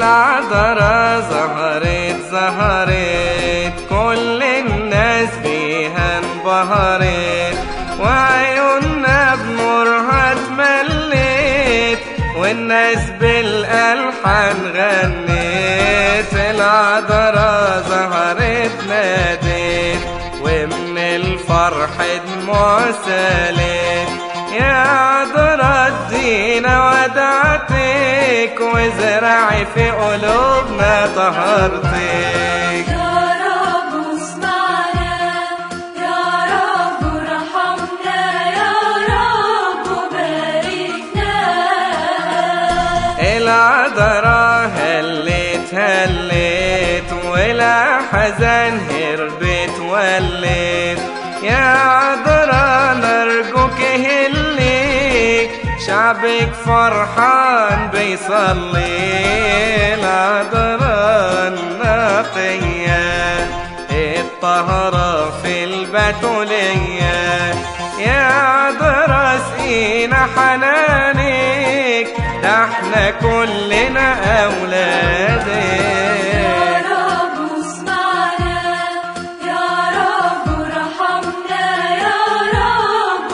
العذرة ظهرت ظهرت كل الناس بيها انبهرت وعيوننا بنورها اتملت والناس بالألحان غنت العذرة ظهرت نادت ومن الفرح دموع سالت يا عذرة ادينا ودعتك وزرعي في قلوبنا طهرتك يا رب اسمعنا يا رب ارحمنا يا رب باركنا العذرة هلت هلت ولا حزن هربت ولت يا عذرة نرجوك هلي شعبك فرحان بيصلي العذرة النقية الطهرة في البتولية يا عذرة سقينا حنانك ده احنا كلنا يا أولادك رب اسمعنا يا رب ارحمنا يا رب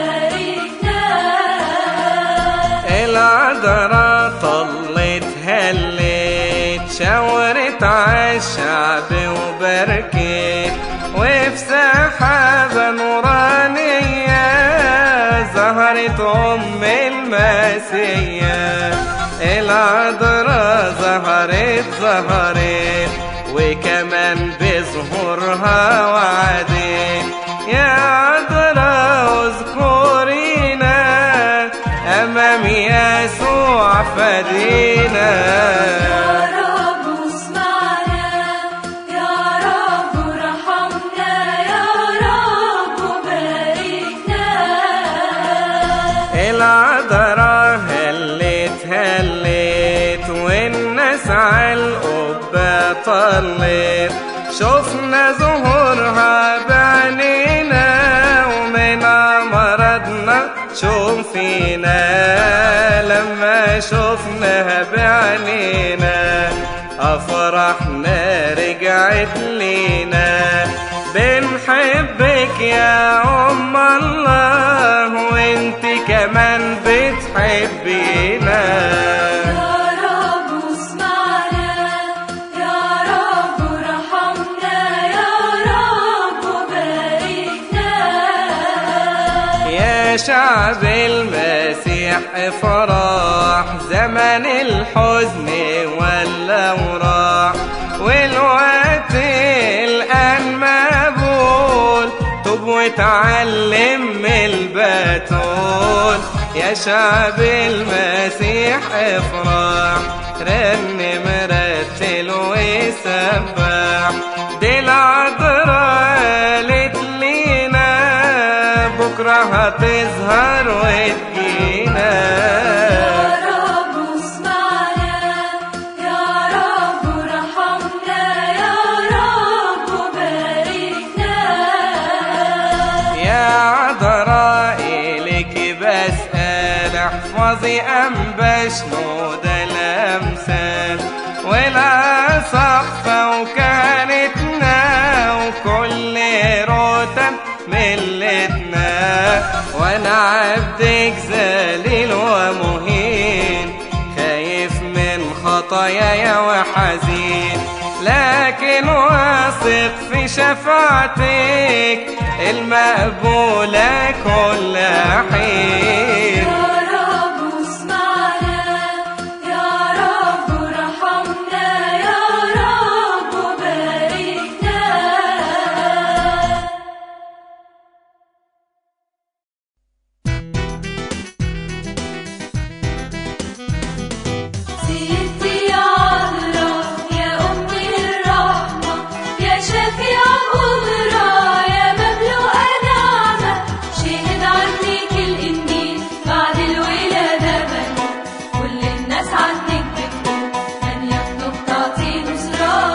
باركنا العذرة طلت هلت شاورت عالشعب وبركت وفي سحابة نورانية ظهرت أم المسيا العذرة ظهرت ظهرت وكمان بظهورها وعدت يا عذرة اذكرينا أمام يسوع فدينا يا رب اسمعنا يا رب ارحمنا يا رب باركنا العذرة هلت هلت والناس عالقبة طلت شفنا ظهورها بعينينا ومن مرضنا شوفينا لما شفناها بعينينا أفرحنا رجعت لينا بنحبك يا أم الله وانت كمان بتحبينا يا رب اسمعنا يا رب ارحمنا يا رب باركنا يا شعب المسيح افرح زمن الحزن ولا وراح والوقت الآن مقبول توب وتعلم من البتول يا شعب المسيح افرح رنم رتل وسبح دي العذراء قالت لينا بكرة هتظهر وتجينا يا رب اسمعنا يا رب ارحمنا يا رب باركنا يا عذراء إليك بسأل احفظي أنباش نود الأمثال ولا صحفة وكانتنا وكل روتن ملتنا وانا عبدك ذليل ومهين خايف من خطاياي وحزين لكن واثق في شفاعتك المقبولة كل حين يا رب اسمعنا يا رب ارحمنا يا رب باركنا سيدتي يا عذراء يا أم الرحمة يا شفيع قدرة يا مملوءة نعمة شهد عنك الإنجيل بعد الولادة بني كل الناس عنك بتقول من يطلب تعطي نصرة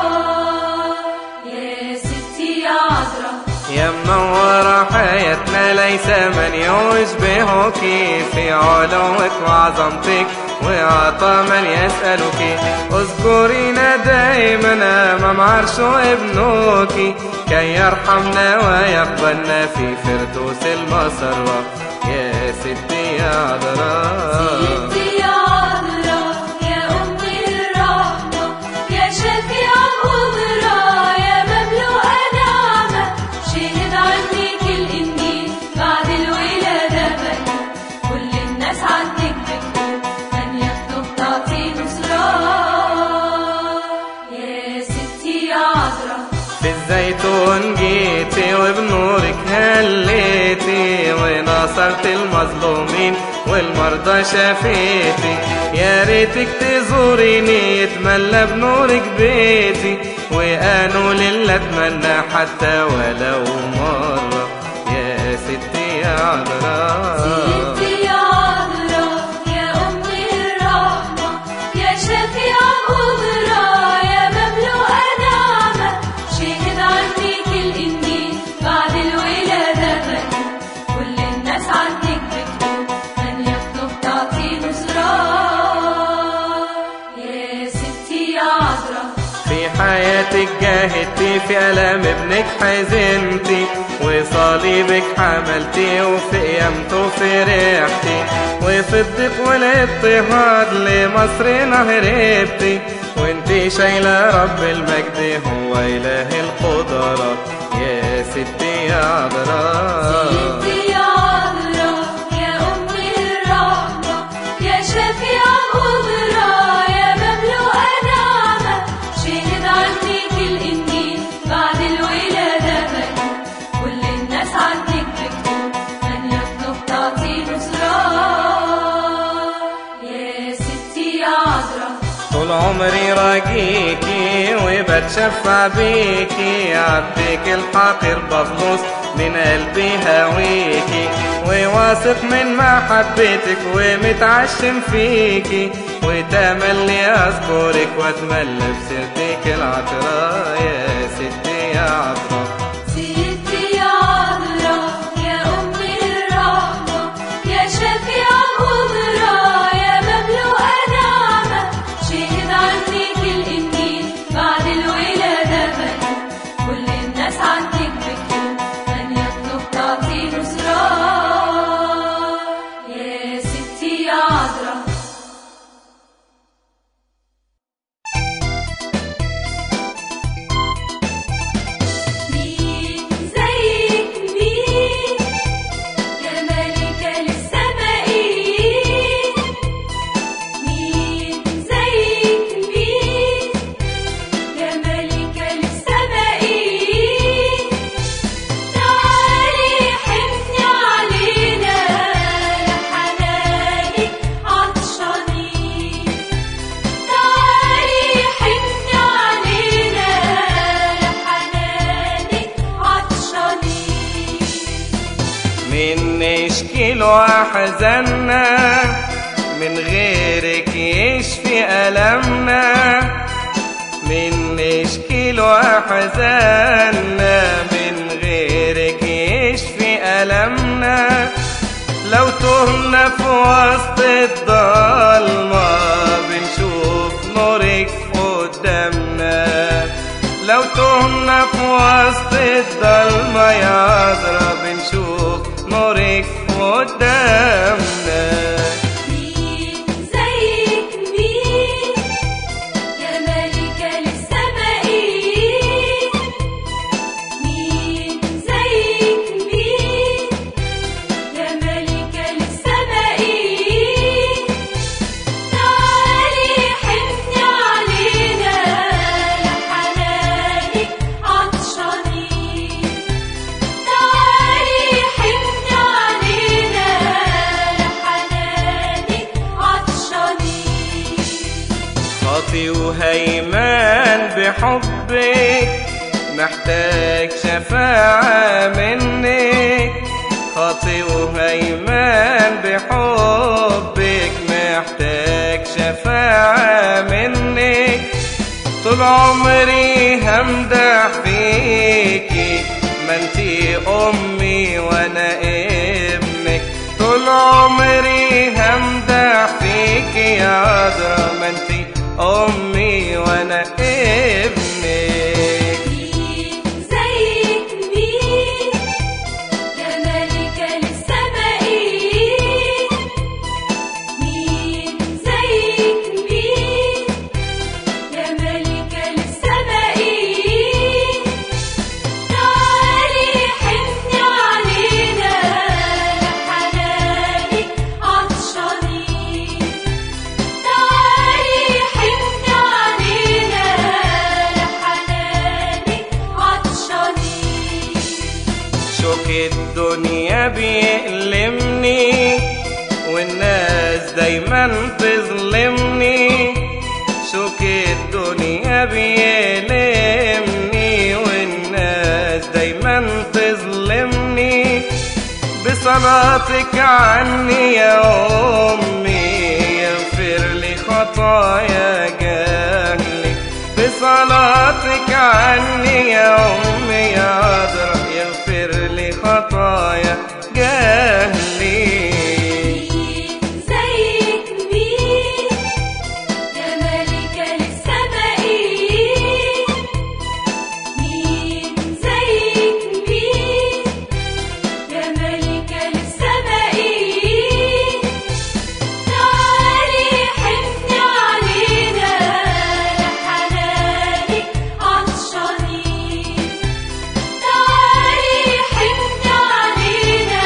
يا ستي يا عذراء يا منورة حياتنا ليس من يشبهك في علوك وعظمتك وعطى من يسألك اذكرينا دائما أمام عرش ابنك كي يرحمنا ويقبلنا في فردوس المسرة يا ستي يا عذراء ستي يا عذراء يا أم الرحمة يا شفيع القدرة يا مملوءة نعمة شهد عنك الإنجيل بعد الولادة بكى كل الناس عنك بتقول من يكتب تعطي نصرة يا ستي يا عذراء في الزيتون جيتي وبنورك هليتي ونصرت المظلومين والمرضى شفيتي يا ريتك تزوريني يتملى بنورك بيتي وقالوا لله اتمنى حتى ولو مرة يا ستي يا عذراء ستي يا عذراء يا أم الرحمة يا شفيع القدرة يا مملوءة نعمة شهد عنك الإنجيل بعد الولادة بكى كل الناس عنك بتقول من يكتب تعطي نصرة يا ستي يا عذراء في حياتك جاهدتي في ألم ابنك حزنتي وصليبك حملتي وفي قيامته فرحتي وفي الضيق والاضطهاد لمصرنا هربتي وانتي شايلة رب المجد هو إله القدرات يا ستي يا عذراء ستي يا عذراء يا أم الرحمة يا شفيع القدرة يا مملوءة نعمة شهد عنك الإنجيل بعد الولادة بكى كل الناس عنك بتقول من يكتب تعطي نصرة يا ستي يا عذراء طول عمري راجيكي وبتشفع بيكي عبدك الحقير بخلص من قلبي هويكي وواثق من محبتك ومتعشم فيكي وتملي اذكرك واتملى بسيرتك العطراء يا ستي يا عطراء ستي يا عذراء يا أم الرحمة يا شفيع القدرة يا مملوءة نعمة شهد عنك الإنجيل بعد الولادة بكى كل الناس عنك بتقول من يكتب تعطي نصرة يا ستي يا عذراء مين زيك مين يا ملكة للسمائين مين زيك مين يا ملكة للسمائين تعالي حني علينا لحنانك عطشانين تعالي حني علينا لحنانك عطشانين من نشكي له أحزاننا من غيرك يشفي ألمنا من نشكي له أحزاننا من غيرك يشفي ألمنا لو تهنا في وسط الضلمة بنشوف نورك قدامنا لو تهنا في وسط الضلمة يا عذرا بنشوف نورك قدامنا مين زيك مين يا ملكة للسمائين مين زيك مين يا ملكة للسمائين تعالي حني علينا لحنانك عطشانين تعالي حني علينا لحنانك عطشانين خاطي وهيمان بحبك محتاج شفاعة منك خاطي وهيمان بحبك محتاج شفاعة منك طول عمري همدح فيكي ما انتي امي وانا ابنك طول عمري همدح فيكي يا عذرا ما انتي امي وانا ابنك مين زيك مين يا ملكة للسمائيين مين زيك مين يا ملكة للسمائيين تعالي حني علينا لحنانك عطشانين تعالي حني علينا لحنانك عطشانين شوك الدنيا بيألمني والناس دايما تظلمني شوك الدنيا بيألمني والناس دايما تظلمني بصلاتك عني يا أمي يغفر لي خطايا جهلي بصلاتك عني يا أمي يا عذرا يغفر لي خطايا جهلي مين زيك مين يا ملكة للسمائيين مين زيك مين يا ملكة للسمائيين تعالي حني علينا لحنانك عطشانين تعالي حني علينا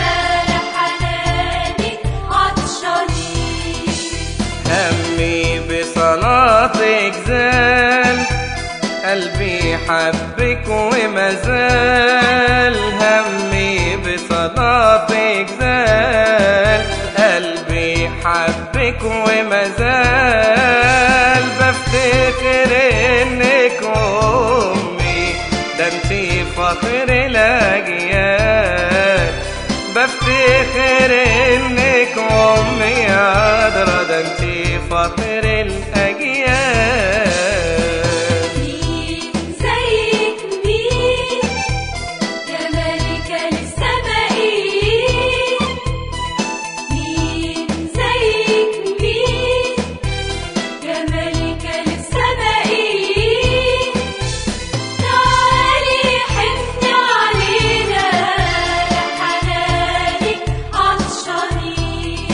لحنانك عطشانين همي بصلاتك زال قلبي حبك ومازال همي بصلاتك زال قلبي حبك ومازال بفتخر انك امي ده انتي فخر الاجيال بفتخر انك امي عذرا ده انتي فخر الاجيال مين زيك مين يا ملكة للسمائيين مين زيك مين يا ملكة للسمائيين تعالي حني علينا لحنانك عطشانين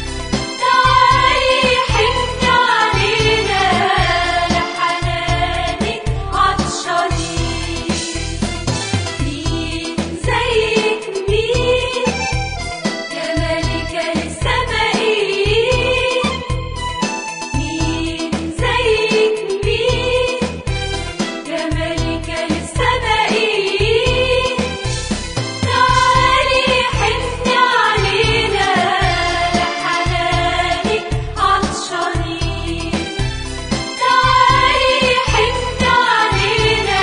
تعالي حني علينا لحنانك عطشانين مين زيك مين يا ملكة للسمائيين مين زيك مين يا ملكة للسمائيين تعالي حني علينا لحنانك عطشانين تعالي حني علينا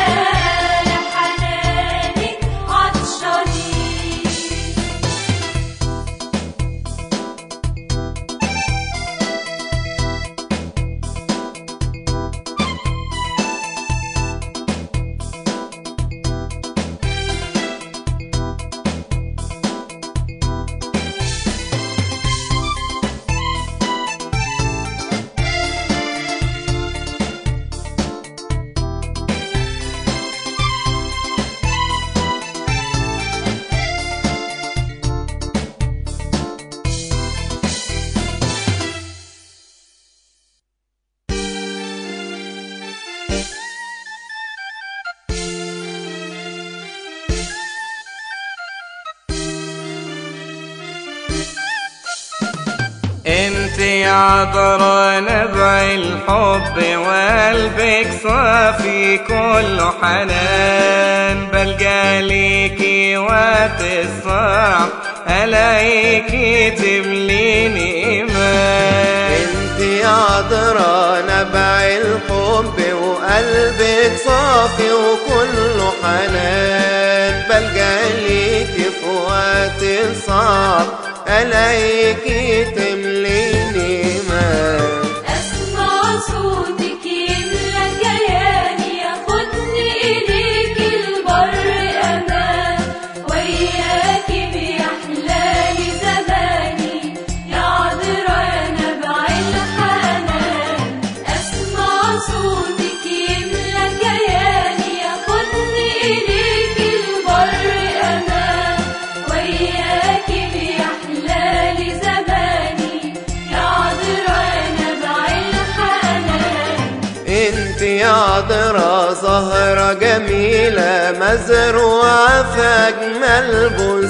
لحنانك عطشانين انت يا عذرا نبع الحب وقلبك صافي كله حنان بلجأ ليكي وقت الصعب الاقيكي تمليني ايمان انت يا عذرا نبع الحب وقلبك صافي وكله حنان بلجأ ليكي في وقت صعب الاقيكي تمليني ايمان أسمع صوتك يملى كياني ياخدني إليك البر أمان وياكي بيحلالي زماني يا عذرا يا نبع يا عذرا زهرة جميلة مزروعة في أجمل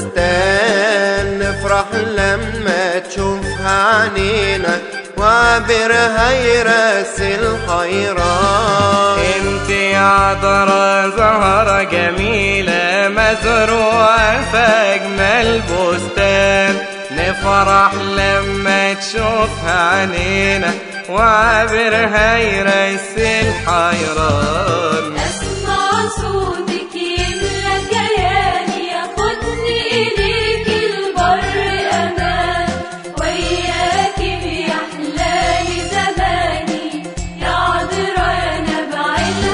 بستان نفرح لما تشوفها عنينا وعبرها يرسل حيران انت يا عذرا زهرة جميلة مزروعة في أجمل بستان نفرح لما تشوفها عنينا وعبرها يرسل حيران أسمع صوتك يملى كياني ياخدني إليك البر أمان وياك بيحلالي زماني يا عذرا يا نبع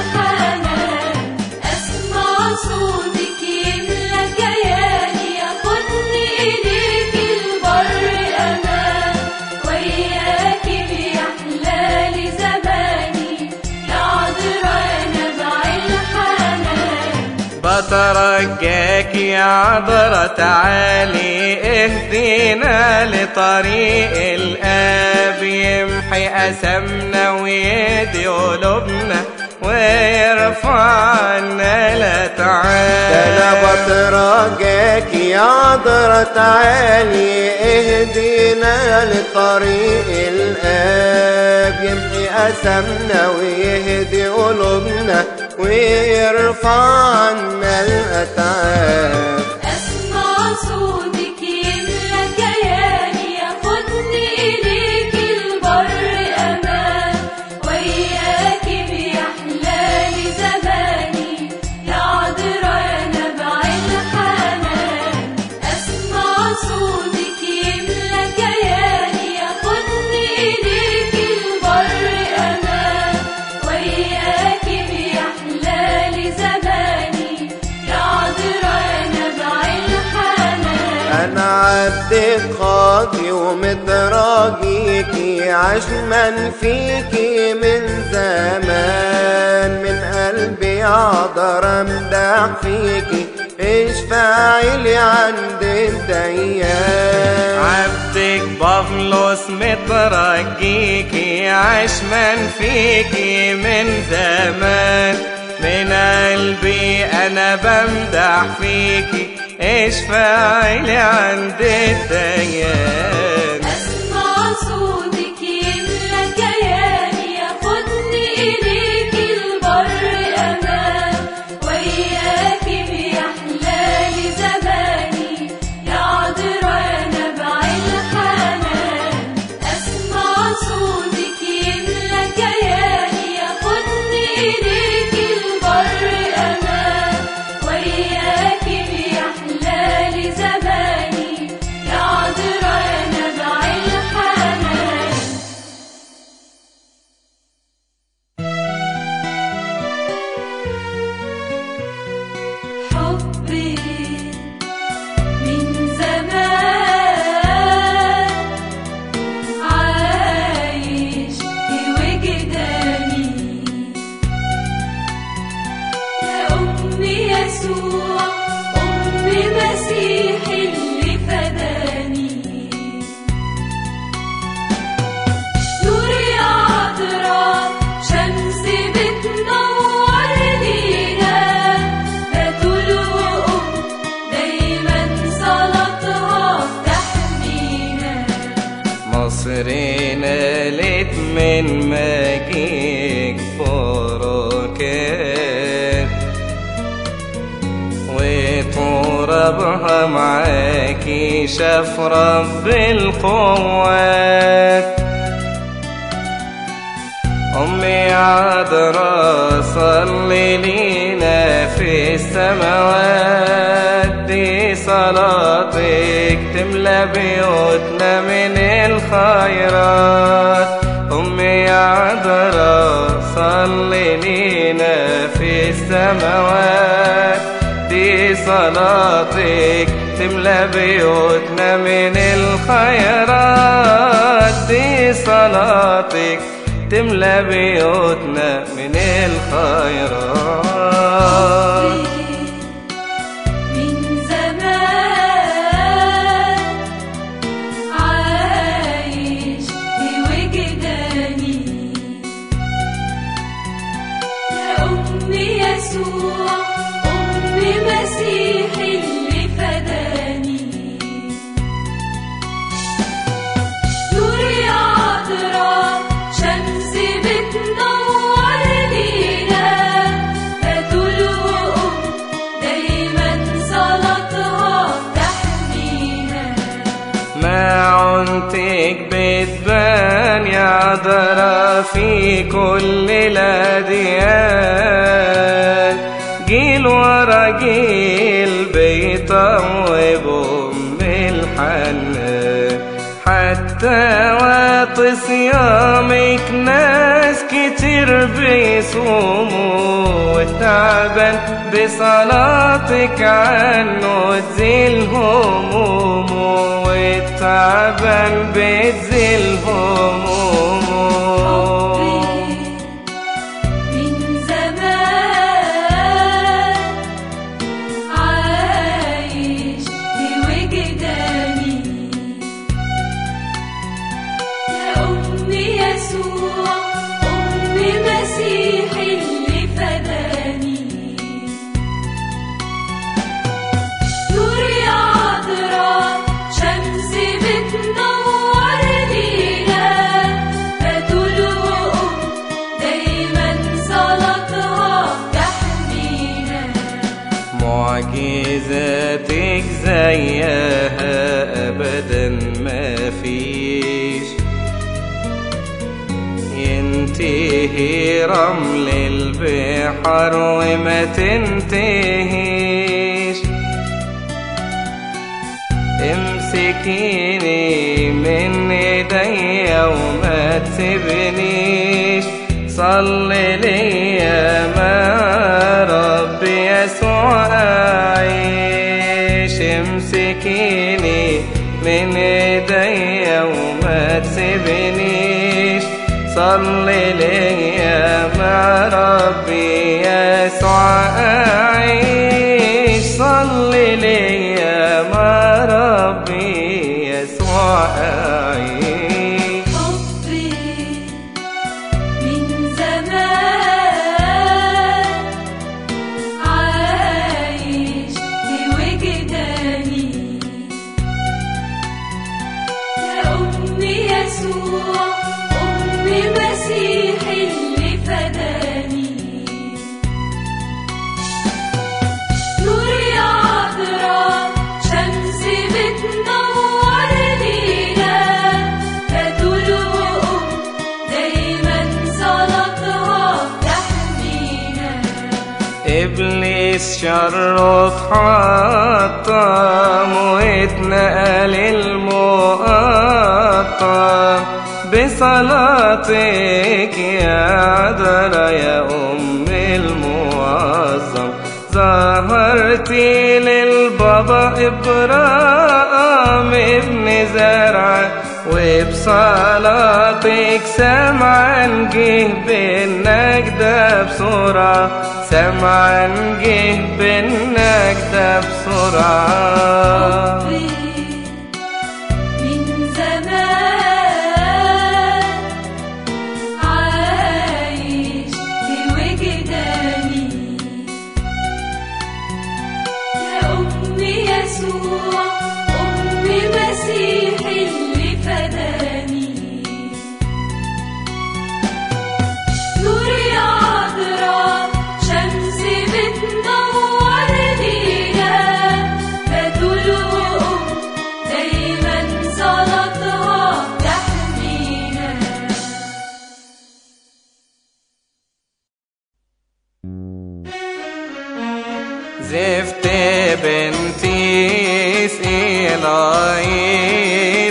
الحنان أسمع صوتك يملى كياني ياخدني إليك البر أمان وياك بيحلالي زماني يا عذرا يا نبع الحنان بترجاك يا عبرة تعالي اهدينا لطريق الآب يمحي أسمنا ويدي قلوبنا ويرفع عنا لا ده انا تعالى بترجاك يا عذرا تعالي اهدينا لطريق الاب يمحي اسمنا ويهدي قلوبنا ويرفع عنا الاتعاب أسمع صوتك يملى كياني ياخدني إليك البر أمان وياك بيحلالي زماني يا عذرا يا نبع الحنان أسمع صوتك يملى كياني ياخدني إليك البر أمان وياك بيحلالي زماني يا عذرا يا نبع الحنان انا عبدك خاطي ومتراجيكي عشما فيكي من زمان من قلبي اقدر امدح فيكي اشفعي لي عند الديان عبدك بافلوس مترجيكي عشمان فيكي من زمان من قلبي انا بمدح فيكي اشفعي لي عند الديان أسمع صوتك يملى كياني ياخدني إليك البر أمان وياك بيحلالي زماني يا عذرا يا نبع الحنان أسمع صوتك يملى كياني ياخدني إليك البر أمان وياك بيحلالي زماني يا عذرا يا نبع الحنان حبي من زمان عايش في وجداني يا أمي يسوع أم مسيح اللي فداني نوري عذراء شمس بتنور لينا بتول وأم دايما صلاتها تحمينا مصر نالت من مجيك بركات وترابها معاكي شاف رب القوات أمي عذراء صلي لينا في السماوات دي صلاتك تملى بيوتنا من الخيرات أمي عذراء صلي لينا في السماوات دي صلاتك تملى بيوتنا من الخيرات دي صلاتك تملى بيوتنا من الخيرات من زمان عايش في وجداني كرامتك بتبان يا عذرا في كل الأديان جيل ورا جيل بيطوبوا أم الحنان حتى وقت صيامك ناس كتير بيصوموا والتعبان بصلاتك عنه تزيل همومه والتعبان بتزيل همومه من زمان عايش بوجداني يا أم يسوع أم مسيح اللي فداني نور يا عذراء شمس بتنور لينا بتول وأم دايما صلاتها تحمينا معجزاتك زيها ابدا ما فيش ينتهي رمل البحر وما تنتهيش امسكيني من ايديا وما تسيبنيش صلي ليا مع رب يسوع اعيش امسكيني من ايديا وما تسيبنيش صلي ليا مع ربي يسوع اعيش صلي ليا مع ربي يسوع اعيش حبي من زمان عايش بوجداني يا أم يسوع أم مسيح اللي فداني نور يا عذراء شمس بتنور لينا بتول وأم دايما صلاتها تحمينا إبليس شره اتحطم واتنقل المقطم بصلاتك يا عذرا يا أم المعظم ظهرتي للبابا إبراهيم ابن زرع وبصلاتك سمعا جه بالنجدة بسرعة سمعا جه بالنجدة بسرعة حبي من زمان عايش بوجداني يا أم يسوع أم مسيح اللي فداني نور يا عذراء شمس بتنور لينا بتول وأم دايما صلاتها تحمينا زفت بنتي سيلاي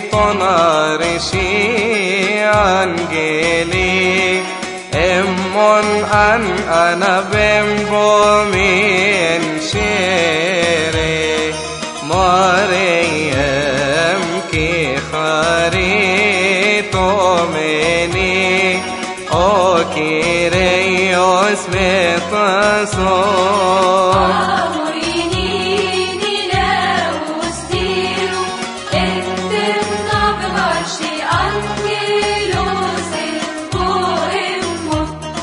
طنارشي عنجلي امون ان انا بمبو من شيري مريم كي خريطو مني او كيريوس بتصور Amorini neustiro, eterna blasci angelos et poemo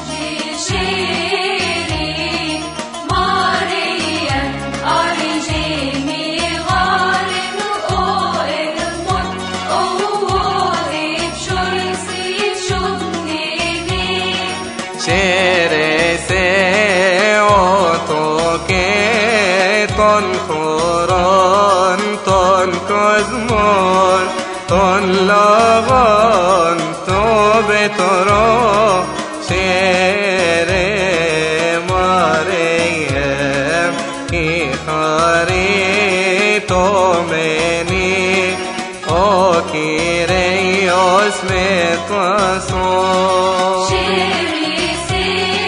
Gishiri Maria argemi garen o ermon o ipshorsi shunini شرسه اوتوكي تون خورون تون كوزمون ton logon to betoro shere mareyem ki khari to meni o kireyos metaso Chéri se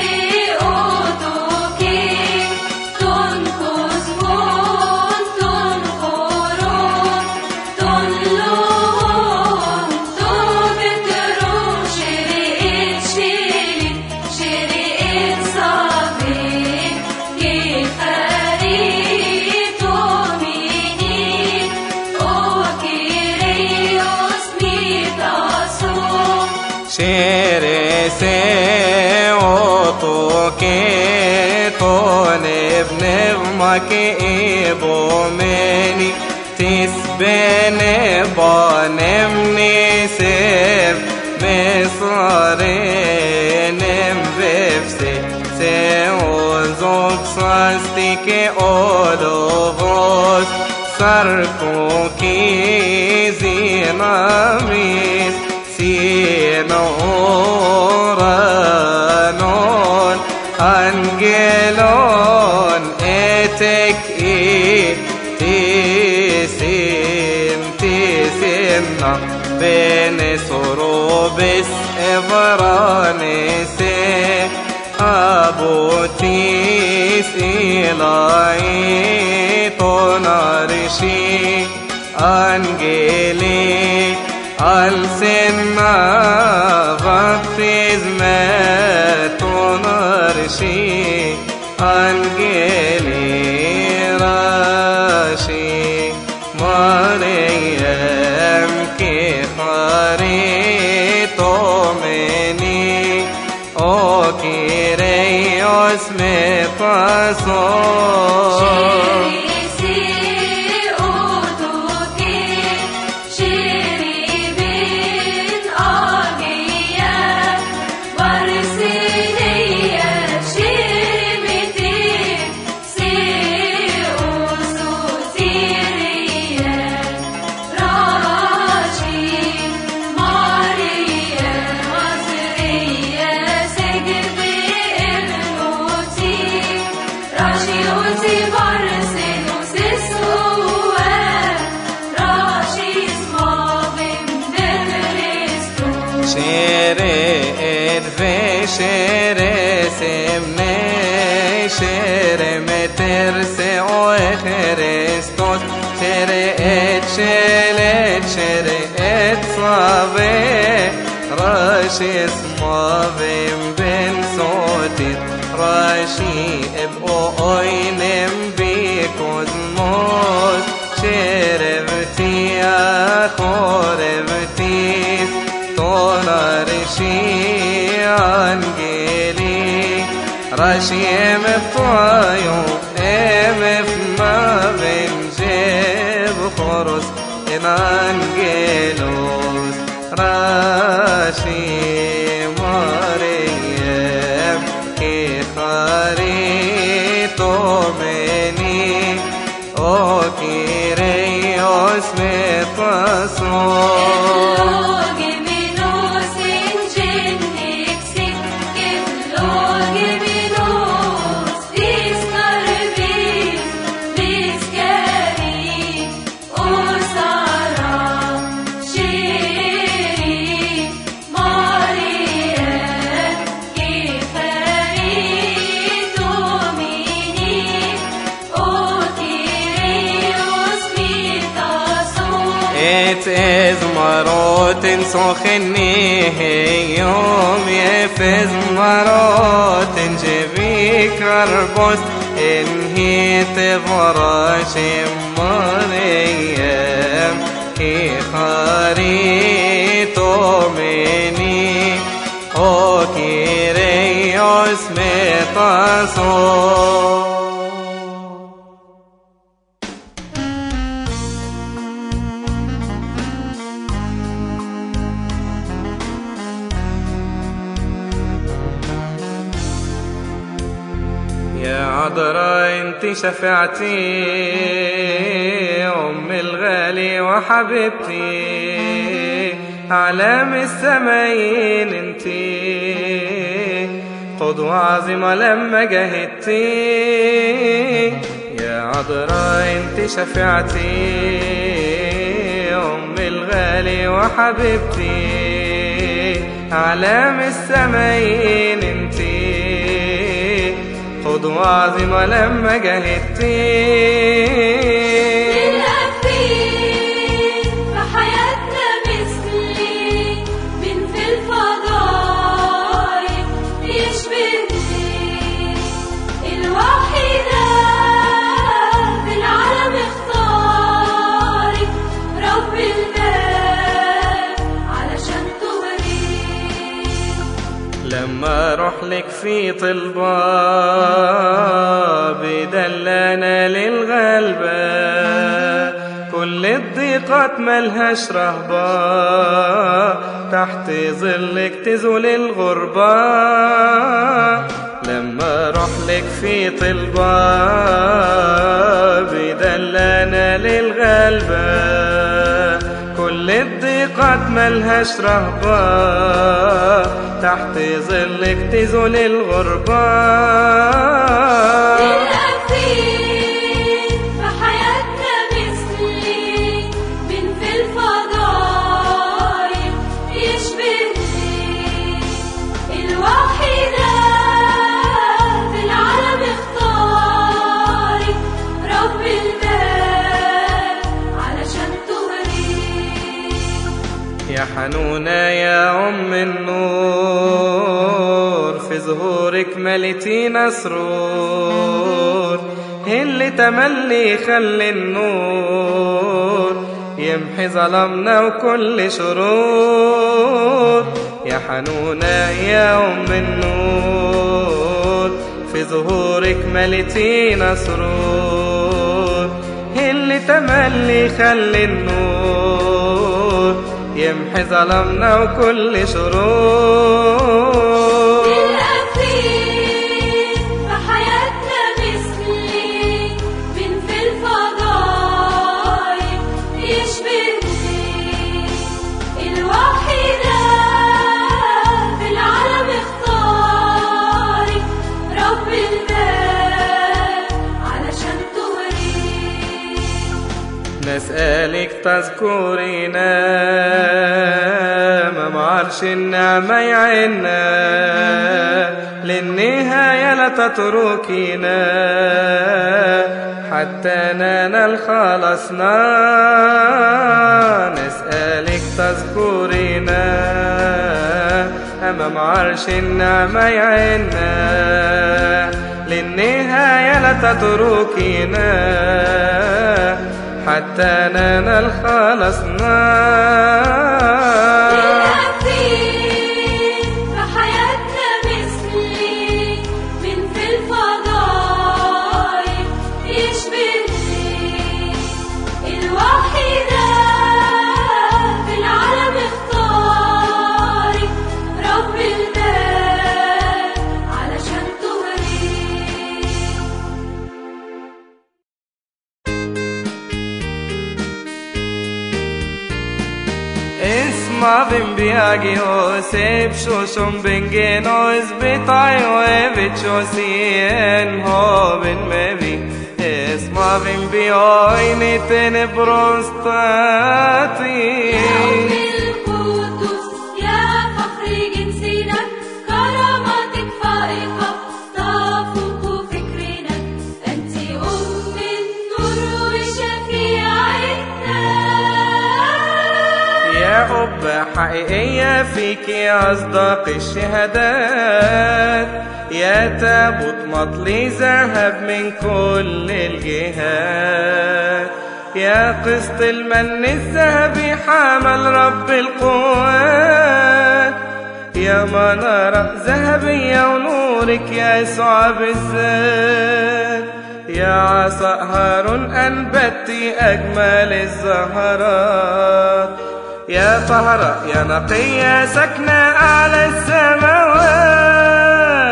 otoke, ton kozmon, ton choron, ton loon, to vetro, chéri et chéri, chéri et savé, que khari to mini, o kireios mitaso. Shere se oto ke to nev nev ma ke ebo meni tis bene banem ni sev mesare nem vevse se ozok sasti ke olovos sarko ki zinamis Sinoranon Angelon etek i tisin tisinna bene sorobis evranese abotis ilai tonarishi angeli al senna baptisme tonarshi angeli rashi Maryam ki khari tomeni o kireyos me paso Chéri se otoke, chéri ben ageya, varsineya, chéri mete, se osu siriya, rashi, mariya, azriya, segbe elnoti, rashi oti varsenu sesue, rashi smavim delrestu. Shere et ve shere semne shere meter se o Christos shere et shele shere et save rashi smavim ben sotit rashi eb o oinem bi kozmos sherevti achorevtis tonarishi angeli rashi em fayo em fma ben jeb choros en angelos rashi mariyem ki khari to meni o kireyos me paso Loge minos in genixin, in loge minos dis carvis, dis geri, o Sara, shiri, Maria, Kiferi, Domini, o Kyrios mitaso. את אזמרות סוכני יום יפז מרות ג'בי קרבוס אין היא תבורש מרים כי חרי תומני או קיריוס מטסו يا عذراء انت شفعتي ام الغالي الغالي وحبيبتي أعلام السمايين انتي قدوة عظيمة لما جاهدتي يا عذراء انت شفيعتي أم الغالي وحبيبتي أعلام السمايين انتي قدوة عظيمة لما جاهدتي الأخير في حياتنا مثلي من في الفضايل يشبهني الوحيدة في العالم اختارك رب المال علشان توريك لما اروح لك في طلبة بدلنا للغلبة كل الضيقات ملهاش رهبة تحت ظلك تزول الغربة لما اروح لك في طلبة بدلنا للغلبة كل الضيقات ملهاش رهبة تحت ظلك تزول الغربة الأخير في حياتنا مثلي من في الفضايل يشبهني الوحيدة في العالم اختارك رب المال علشان توريك يا حنونة يا أم النور في ظهورك مليتينا سرور اللي تملي خلي النور يمحي ظلمنا وكل شرور يا حنونة يا أم النور في ظهورك مليتينا سرور اللي تملي خلي النور يمحي ظلمنا وكل شرور الأخير في حياتنا مثلي من في الفضايل يشبهني الوحيدة في العالم اختارك رب المال علشان توريك نسألك تذكرينا ما معرش النعمة يعنا للنهاية لا تتركينا حتى ننال خلصنا نسألك تذكرينا أمام عرش النعمة يعنا للنهاية لا تتركينا حتى ننال خلصنا الأخير في حياتنا مثلي من في الفضايل يشبهني الوحيدة في العالم اختارك رب المال علشان توريك اسمع بنبياجيوس بشوشم بنجينوس بطايوه بتشوسين هو بنمبي اسمع بنبيوي نتن بروستاتي يا القدس يا فخر جنسنا كراماتك فائقة تفوق فكرنا أنت أم النور وشفيعتنا يا أب حقيقية فيك أصدق الشهادات يا تابوت مطلي ذهب من كل الجهات يا قسط المن الذهبي حمل رب القوات يا منارة ذهبية ونورك يا يسوع بالذات يا عصا هارون أنبتي أجمل الزهرات يا طهرة يا نقية سكنة أعلى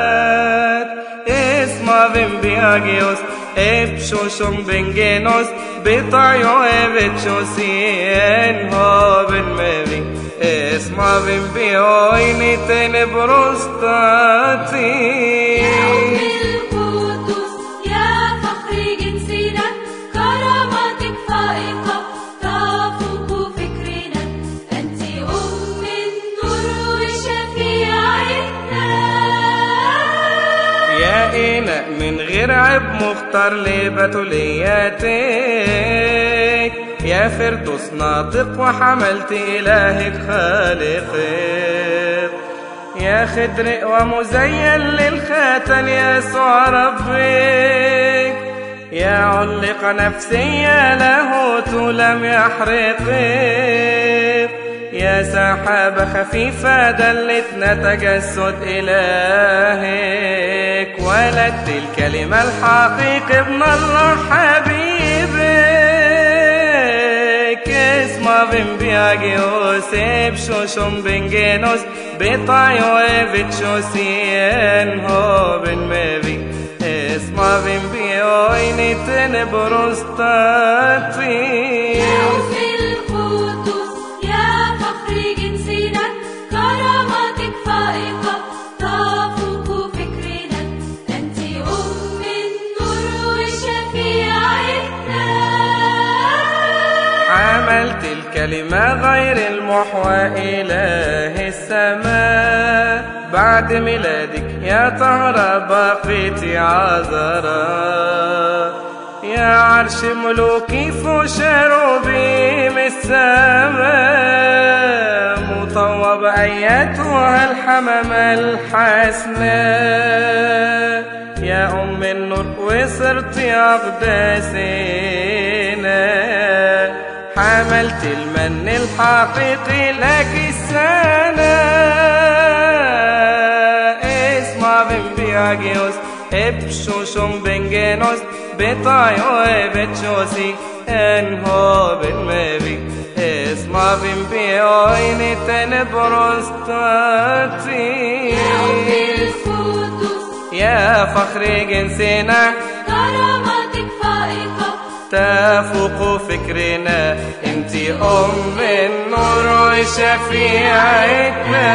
السماوات اسمع بنبياجيوس ابشوشم بنجينوس بطيو بتشوسين هو بالمبي اسمع بن بيويني تنبرستاتي القدس يا فخر جنسنا كرامتك فائقة تفوق فكرنا أنت أم النور وشفيعتنا يا إناء من غير عيب مختار لبتولياتك يا فردوس ناطق وحملت إلهك خالقك يا خدر ومزين للخاتم يسوع ربك يا علق نفسي يا لاهوت لم يحرقك يا سحابة خفيفة دلتنا تجسد إلهك ولدت الكلمة الحقيقي ابن الله حبيبك اسمع بن بياجيوس بشوشم بن جينوس بطايو بتشوسين هو بن مبي اسمع بن بيويني تنبرستاتي في القدس يا فخر جنسنا كرامتك فائقة تفوق فكرنا أنت أم النور وشفيعتنا عملت الكلمة غير المحوى إله السماء بعد ميلادك يا طهرة بقيتي عذراء يا عرش ملوكي فوق شروبيم السماء مطوب أيتها الحمامة الحسناء يا أم النور وصرت أقداسنا حملت المن الحقيقي لك السنة اسمع بن بياجيوس ابشوشم بن جينوس بطايو بتشوسي انهو بالمبي اسمع بن بيويني تنبرستاتي في القدس يا فخر جنسنا كرامتك فائقة تفوق فكرنا انت ام النور وشفيعتنا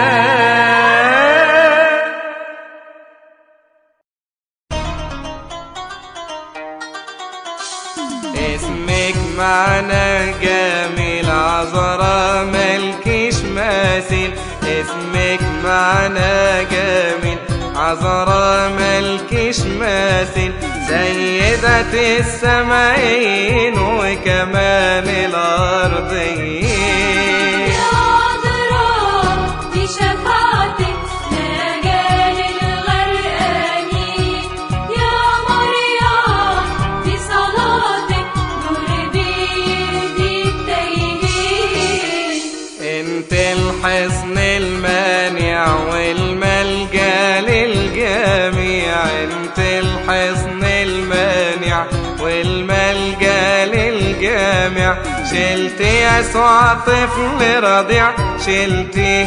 اسمك معنا جميل عذراء ملكش مثيل اسمك معنا جميل عذراء ملكش مثيل سيدة السماءين وكمان الأرضين يا عذراء بشفاعتك نجاة للغرقانين يا مريم بصلاتك نور بيدي التايهين انت الحصن المانع والملجا للجميع انت الحصن المانع والملجا للجميع شلت يسوع طفل رضيع شلته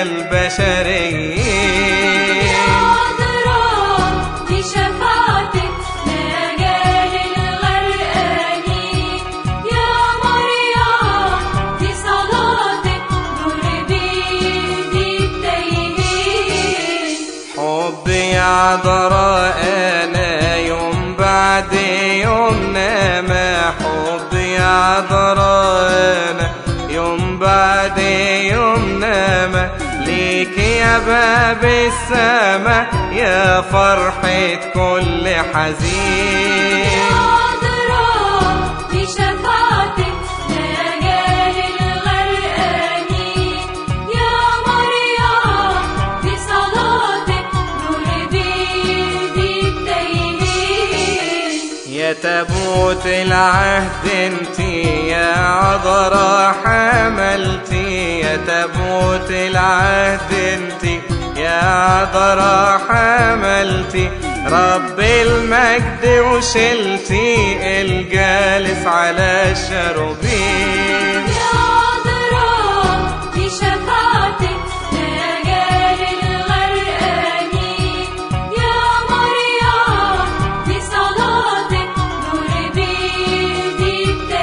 كالبشرين يا عذراء بشفاعتك نجاة للغرقانين يا مريم بصلاتك نور بيدي التايهين حبي يا عذراء انا يوم بعد يوم نما حبي يا عذراء انا يوم بعد يوم نما ليك يا باب السما يا فرحة كل حزين يا عذراء بشفاعتك نجاة للغرقانين يا مريم بصلاتك نور بيدي التايهين يا تابوت العهد انت يا عذراء حملتي يا تابوت العهد انت يا عذراء حملتي رب المجد وشلتي الجالس على الشروبين يا عذراء بشفاعتك نجاة للغرقانين يا مريم بصلاتك نور بيدي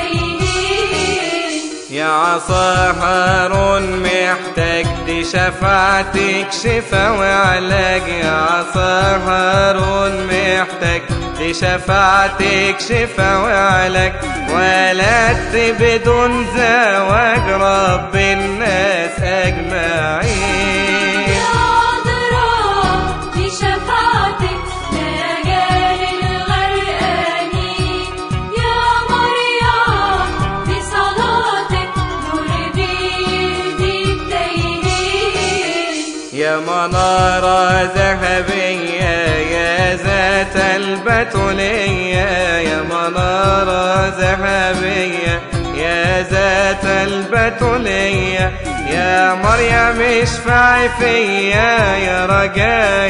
يا عصا هارون محتاج دي شفاعتك شفا وعلاج يا عصا هارون محتاج دي شفاعتك شفا وعلاج ولدت بدون زواج رب الناس أجمعين يا عذراء في شفاعتك نجاة للغرقانين يا مريم في صلاتك نور بيدي التايهين يا منارة ذهبية يا ذات البتولية يا منارة ذهبية يا ذات البتولية يا مريم اشفعي فيا يا رجاء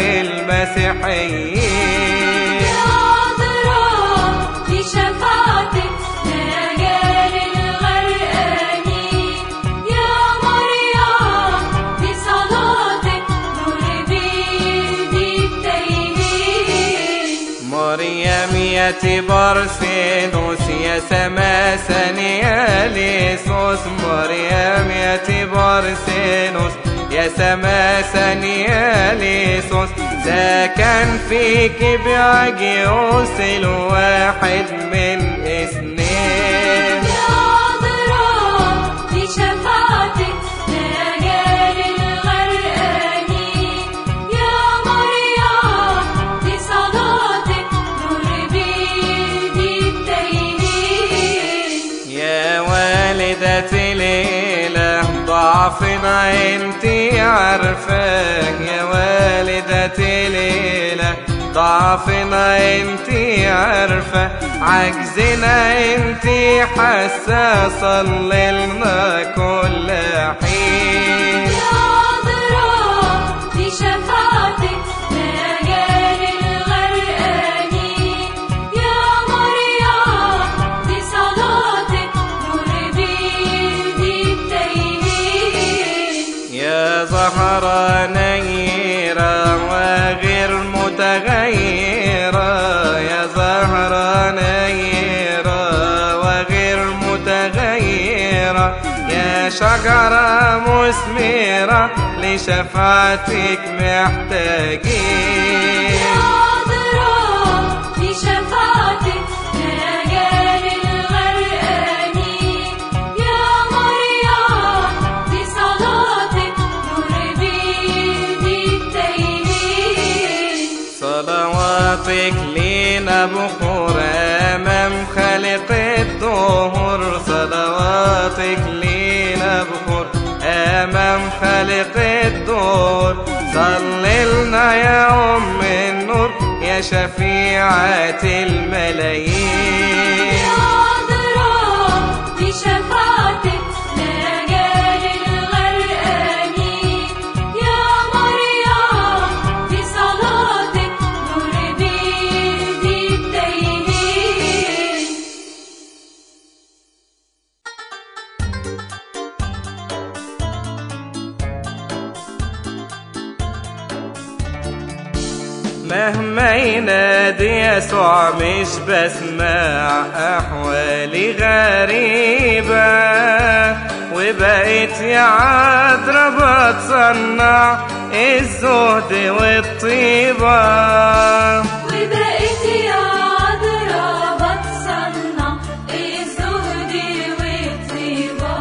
المسيحيين يا عذراء في شفاعتك نجاة للغرقانين يا مريم في صلاتك نور بيدي التايهين مريم يا تبرسينوس يا سماسن يا ليسوس مريم يا تبرسينوس يا سماسن يا ليسوس سكن فيك بعجيوس الواحد من اثنين يا عذراء في شفاعتك نجاة للغرقانين يا مريم في صلاتك نور بيدي التايهين يا والدة الإله ضعفنا انت عارفاه يا والدة الإله ضعفنا انت عارفة عجزنا انت حاسة صللنا كل حين يا عذراء في شفاعتك نجاة للغرقانين يا مريم في صلاتك نور بيدي التايهين يا زهرة نيرة وغير متغيرة يا زهرة نيرة وغير متغيرة يا شجرة مثمرة لشفاعتك محتاجين يا عذراء في شفاعتك نجاة للغرقانين يا مريم في صلاتك نور بيدي التايهين صلواتك لينا بخور أمام خالق الدهور صلواتك لينا بخور أمام خالق الدهور صللنا يا أم النور يا شفيعة الملايين يا عذراء في شفاعتك نجاة للغرقانين يا مريم في صلاتك نور بيدي التايهين مهما ينادي يسوع مش بسمع أحوالي غريبة وبقيت يا عذرا بتصنع الزهد والطيبة وبقيت يا عذراء بتصنع الزهد والطيبة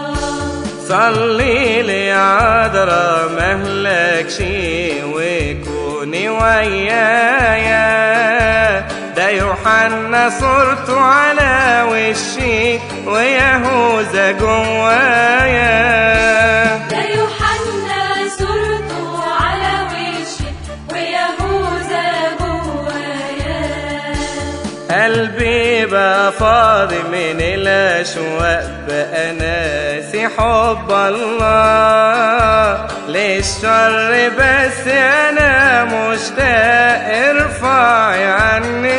صلي لي يا عذرا مهلك شي وكوني ويايا ده يوحنا صورته على وشي ويهوذا جوايا ده يوحنا صورته على وشي ويهوذا جوايا قلبي بقى فاضي من الأشواق بقى ناسي حب الله للشر بس أنا مشتاق ارفعي عني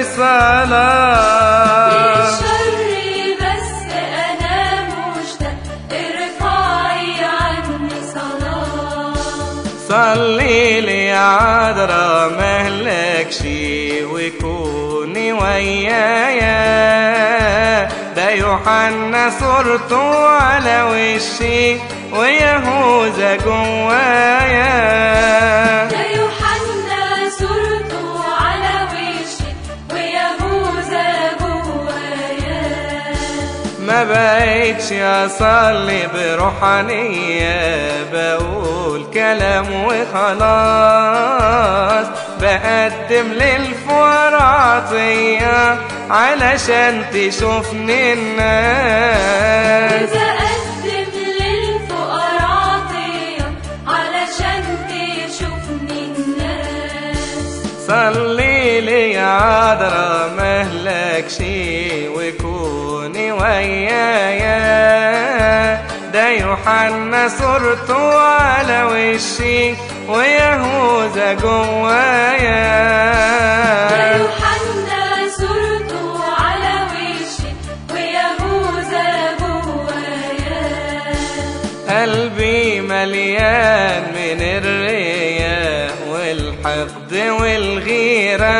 صلاة الشر بس أنا مشتاق ارفعي عني صلاة صلي لي يا عذرا مهلكش وكوني ويايا ده يوحنا صورته على وشي ويهوذا جوايا ده يوحنا صورته على وشي ويهوذا جوايا ما بقيتش اصلي بروحانية بقول كلام وخلاص بقدم للفقراء عطية علشان تشوفني الناس بقدم للفقراء عطية علشان تشوفني الناس صلي لي يا عذرا مهلكش وكوني ويايا ده يوحنا صورته على وشي ويهوذا ده جوايا يوحنا صورته على وشي ويهوذا جوايا قلبي مليان من الرياء والحقد والغيرة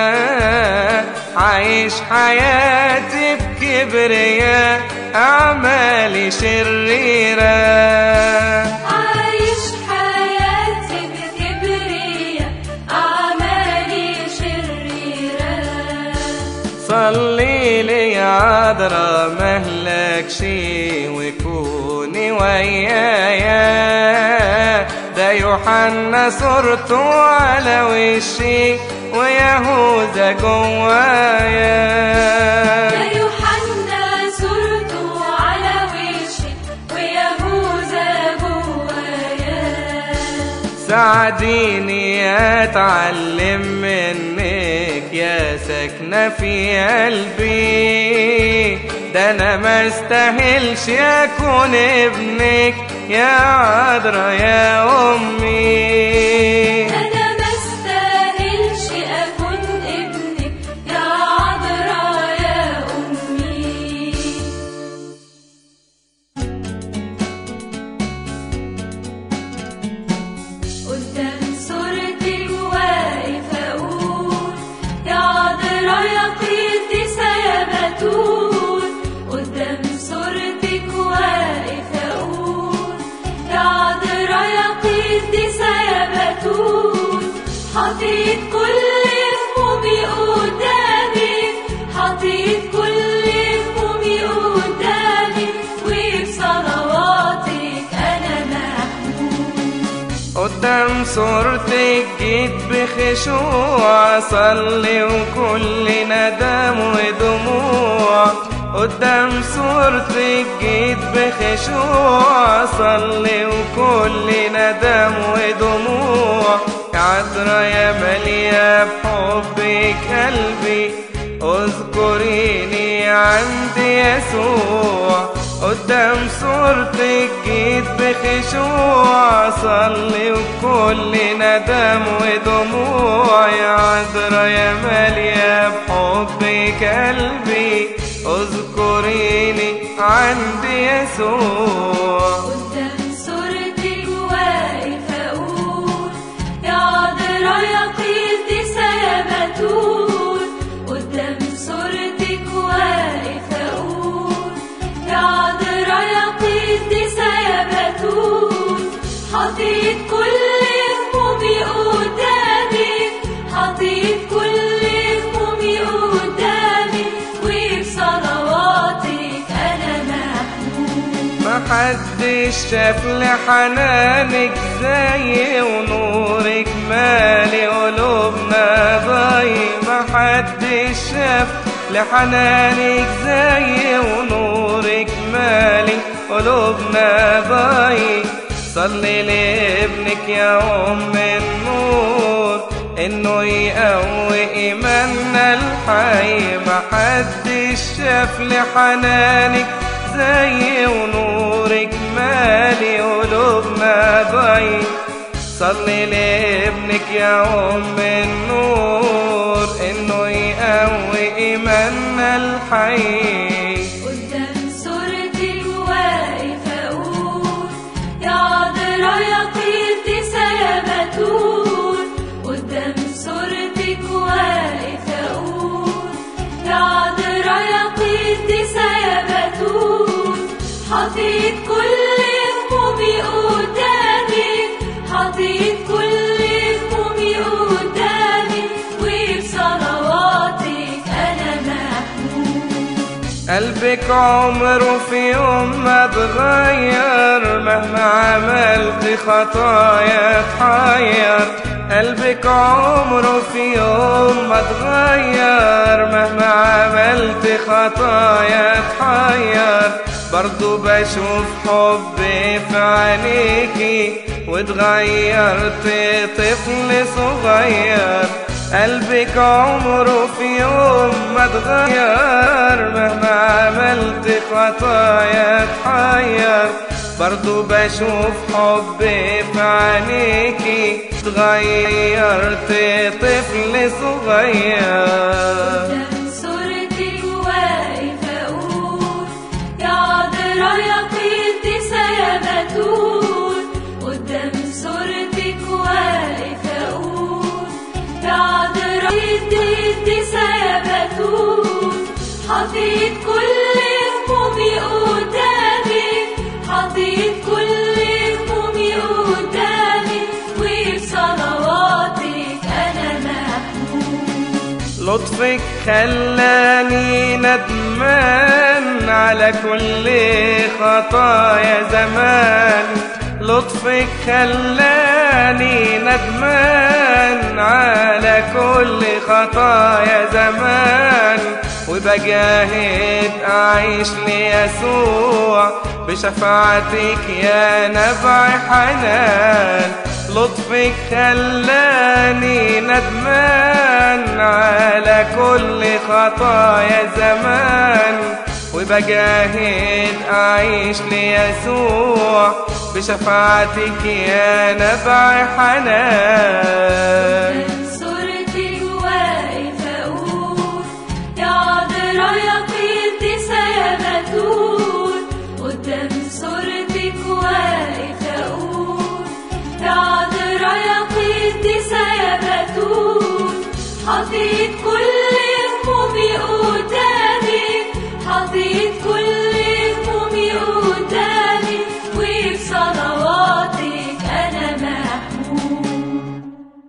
عايش حياتي بكبرياء أعمالي شريرة عايش حياتي بكبرياء أعمالي شريرة صلي لي يا عذرا مهلكش وكوني ويايا ده يوحنا صورته على وشي ويهوذا جوايا ده يوحنا صورته على وشي ويهوذا جوايا ساعديني اتعلم منك يا ساكنة في قلبي ده انا ما استاهلش اكون ابنك يا عذرا يا امي أنا ما استاهلش أكون ابنك يا عذراء يا أمي قدام صورتك واقف أقول يا عذراء يا قديسة يا بتول قدام صورتك واقف أقول يا عذراء يا قديسة يا بتول حطيت كل همومي قدامك حطيت كل همومي قدامك وبصلواتك أنا محمود قدام صورتك جيت بخشوع صلي وكل ندم ودموع قدام صورتك جيت بخشوع صلي وكل ندم ودموع يا عذرا يا مليا بحبك قلبي اذكريني عند يسوع قدام صورتك جيت بخشوع صلي وكل ندم ودموع يا عذرا يا مالية بحبك قلبي اذكريني عند يسوع قدام صورتك واقف أقول يا عذراء يا قديسة يا بتول قدام صورتك واقف أقول يا عذراء يا قديسة يا بتول حطيت كل همومي قدامك حطيت كل همومي قدامك وبصلواتك أنا محمود محدش شاف لحنانك زي ونورك مالي قلوبنا ضي محدش شاف لحنانك زي ونورك مالي قلوبنا ضي صلي لابنك يا ام النور انه يقوي ايماننا الحي محدش شاف لحنانك زي ونورك مالي قلوبنا ضي صلي لابنك يا ام النور انه يقوي ايماننا الحي قدام صورتك واقف أقول يا عذراء يا قديسة يا بتول قدام صورتك واقف أقول يا عذراء يا قديسة يا بتول حطيت كل همومي قدامك حطيت كل همومي قدامك وبصلواتك أنا محمود قلبك عمره في يوم ما اتغير مهما عملت خطايا اتحير قلبك عمره في يوم ما اتغير مهما عملت خطايا اتحير برضو بشوف حبي في عينيكي واتغيرت طفل صغير قلبك عمره في يوم ما اتغير مهما عملت خطايا اتحير برضو بشوف حبي في عينيكي اتغيرت طفل صغير قدام صورتك واقف أقول يا عذرا يا قديسة يا بتول قدام صورتك واقف أقول يا عذرا قديسة يا بتول حطيت كل همومي قدامك حطيت كل همومي قدامك وبصلواتك أنا محمود لطفك خلاني ندمان على كل خطايا زمان لطفك خلاني ندمان على كل خطايا زمان وبجاهد أعيش ليسوع بشفاعتك يا نبع حنان لطفك خلاني ندمان على كل خطايا زمان وبجاهد أعيش ليسوع بشفاعتك يا نبع حنان قدام صورتك واقف أقول يا عذرا يا قديسة يا بتول قدام صورتك واقف أقول يا عذرا يا قديسة يا بتول حطيت كل همومي قدامك حطيت كل همومي قدامك وبصلواتك أنا محمود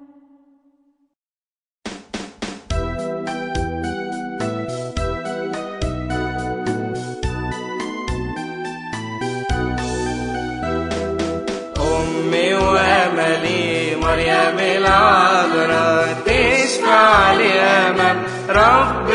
أمي وأملي مريم العذراء تشفع لي أمام رب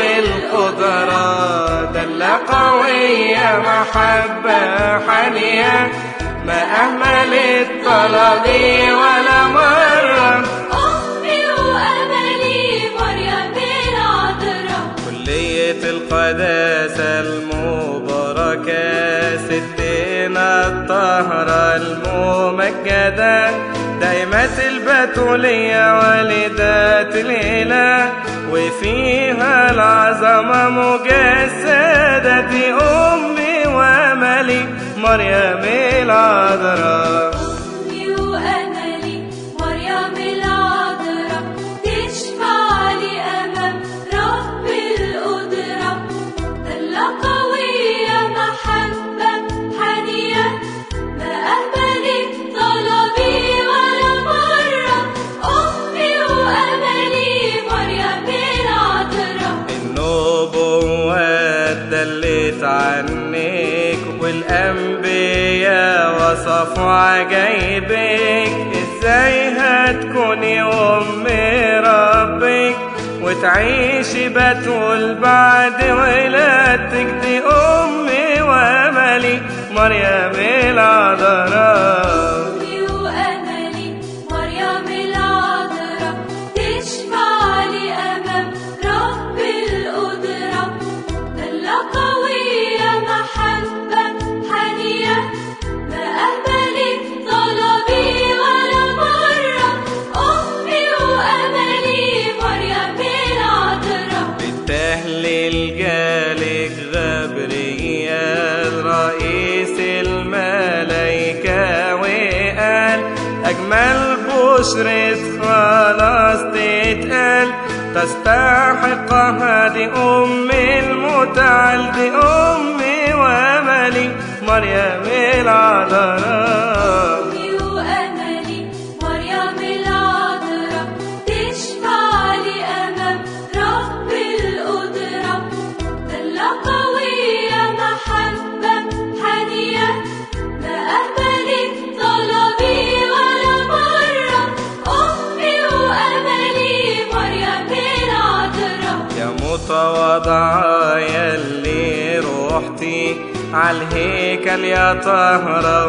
القدرة دلة قوية محبة حنية ما أهملت طلبي ولا مرة أمي وأملي مريم العذراء كلية القداسة المباركة ستنا الطهرة الممجدة دايمة البتولية والدة الإله وفيها العظمة مجسدة دي أمي وأملي مريم العذراء أمي وأملي مريم العذراء تشفع لي أمام رب القدرة دلة قوية محبة حنية ما أهملت طلبي ولا مرة أمي وأملي مريم العذراء النبوات دلت عنك والأنبياء وصفوا عجايبك ازاي هتكوني أم ربك وتعيشي بتول بعد ولادتك دي أمي وأملي مريم العذراء أمي وأملي مريم العذراء تشفع لي أمام رب القدرة دلة قوية محبة حنية ما أهملت طلبي ولا مرة أمي وأملي مريم العذراء بالتهليل جالك غبريال رئيس الملايكة وقال أجمل بشرة خلاص تتقال تستحقها دي أم المتعال دي أمي وأملي مريم العذراء أمي وأملي مريم العذراء تشفع لي أمام رب القدرة دلة قوية محبة حنية ما قبلت طلبي ولا مرة أمي وأملي مريم العذراء يا متواضعة يلي روحتي عالهيكل يا طهرة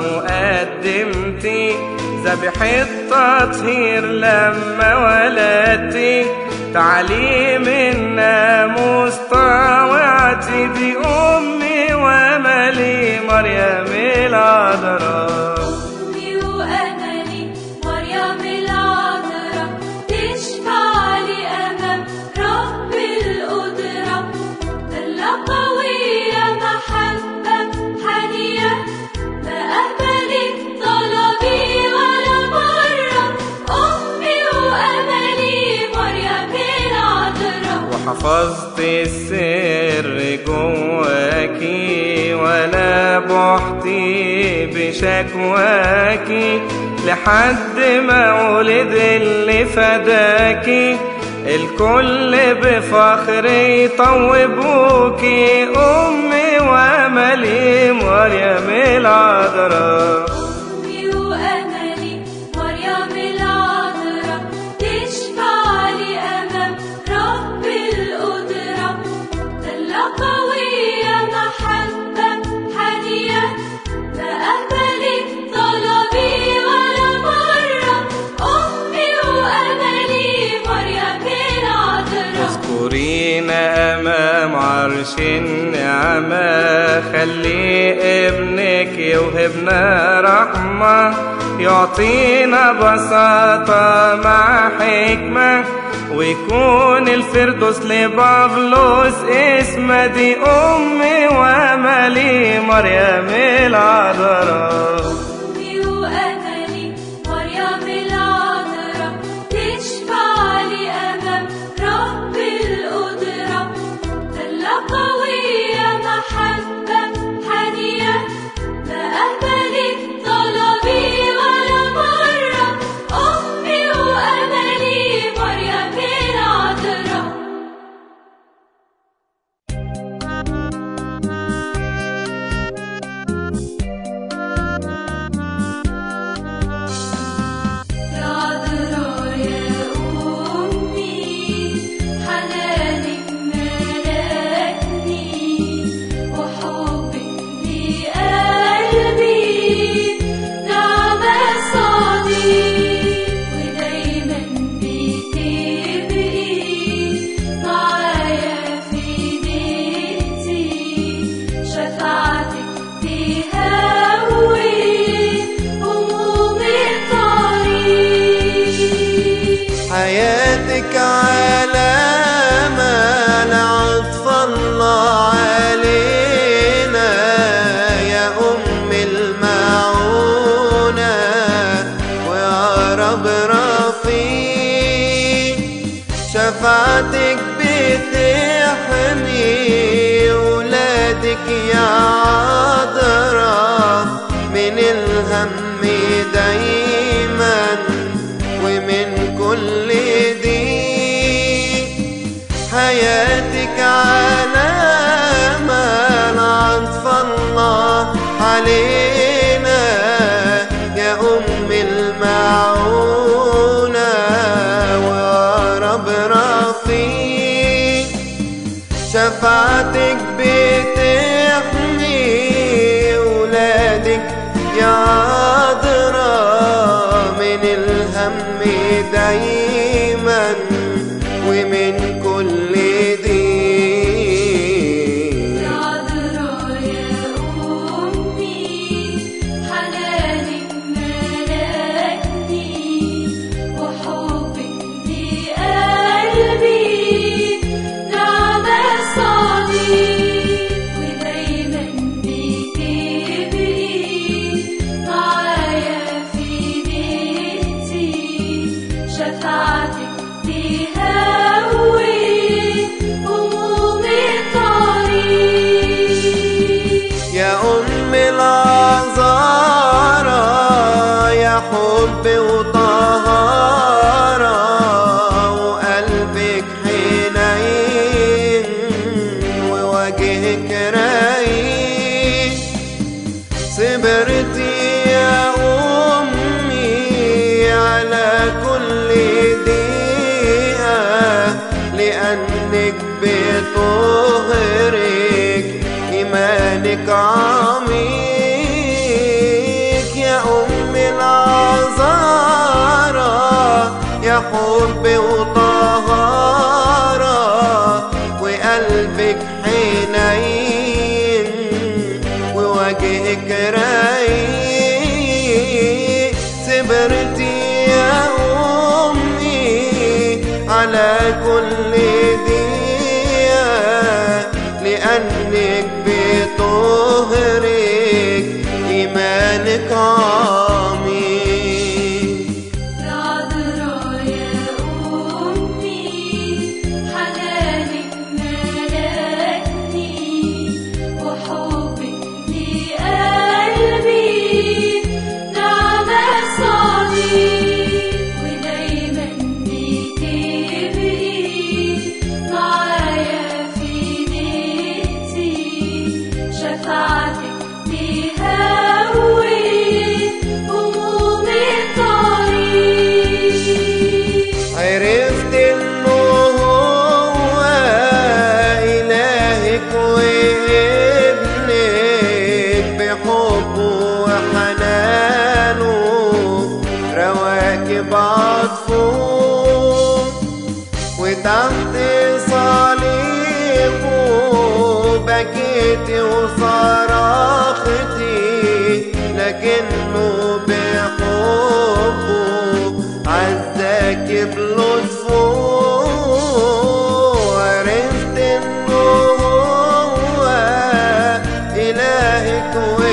وقدمتي ذبيحة تطهير لما ولدتي تعليم الناموس طاوعتي دي أمي وأملي مريم العذراء أمي وأملي مريم العذراء تشفع لي أمام رب القدرة دلة قوية محبة حنية ما قبلت طلبي ولا مرة أمي وأملي مريم العذراء وحفظت السر جواكي ولا بحتي بشكواكي لحد ما ولد اللي فداكي الكل بفخر يطوبوكي أمي وأملي مريم العذراء أمي وأملي مريم العذراء تشفع لي أمام رب القدرة دلة قوية محبة حنية ما قبلت طلبي ولا مرة أمي وأملي مريم العذراء اذكرينا أمام عرش النعمة خلي ابنك يوهبنا رحمة يعطينا بساطة مع حكمة ويكون الفردوس لبابلوس اسمه دي أمي وأملي مريم العذراء أمي وأملي مريم العذراء تشفع لي أمام رب القدرة دلة قوية محبة حنية ما قبلت طلبي ولا مرة أمي وأملي مريم العذراء يا عذراء يا أمي حنانك ملكني وحبك لقلبي نعمة صديق ودايما بتبقي معايا في بيتي شفاعتك تهون هموم الطريق حياتك علامة لعطف الله علينا يا أم المعونة ويا رب رفيق شفاعتك بتحمي ولادك يا عذراء من الهم دايما ومن كل ضيق حياتك علامة لعطف الله علينا يا أم المعونة ورب رفيق شفاعتك بتحمي ولادك يا عذراء من الهم دايما ومن كل ضيق يا عذراء يا أمي حنانك ملكني وحبك لقلبي نعمة صديق ودايما بتبقي معايا في بيتي شفاعتك صبرتي يا أمي على كل دقيقة لأنك بطهرك إيمانك عميق يا أم العذارى يا حب وطهارة وقلبك حنين ووجهك رايق صبرتي يا أمي على كل دقيقة لأنك بطهرك إيمانك عميق عذرا يا أمي حنانك ملكني وحبك لقلبي نعمة صديق ودايما بتبقي معايا في نيتي شفاعتك تهون هموم الطريق عرفت انه هو الهك وابنك بحبه وحنانه رواكب عطفه وتحت صليبه بكيتي وصرختي لكنه بحبه عزاك بلطفه عرفت انه هو الهك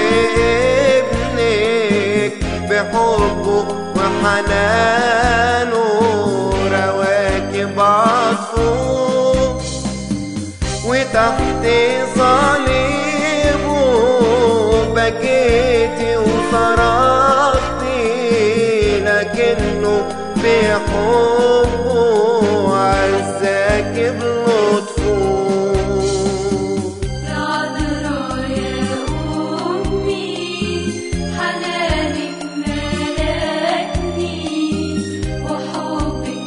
وابنك بحبه وحنانه رواكب عطفه وتحت صليبه بكيتي وصرختي لكنه بحبه عزاك بلطفه عذرا يا أمي حنانك ملكني وحبك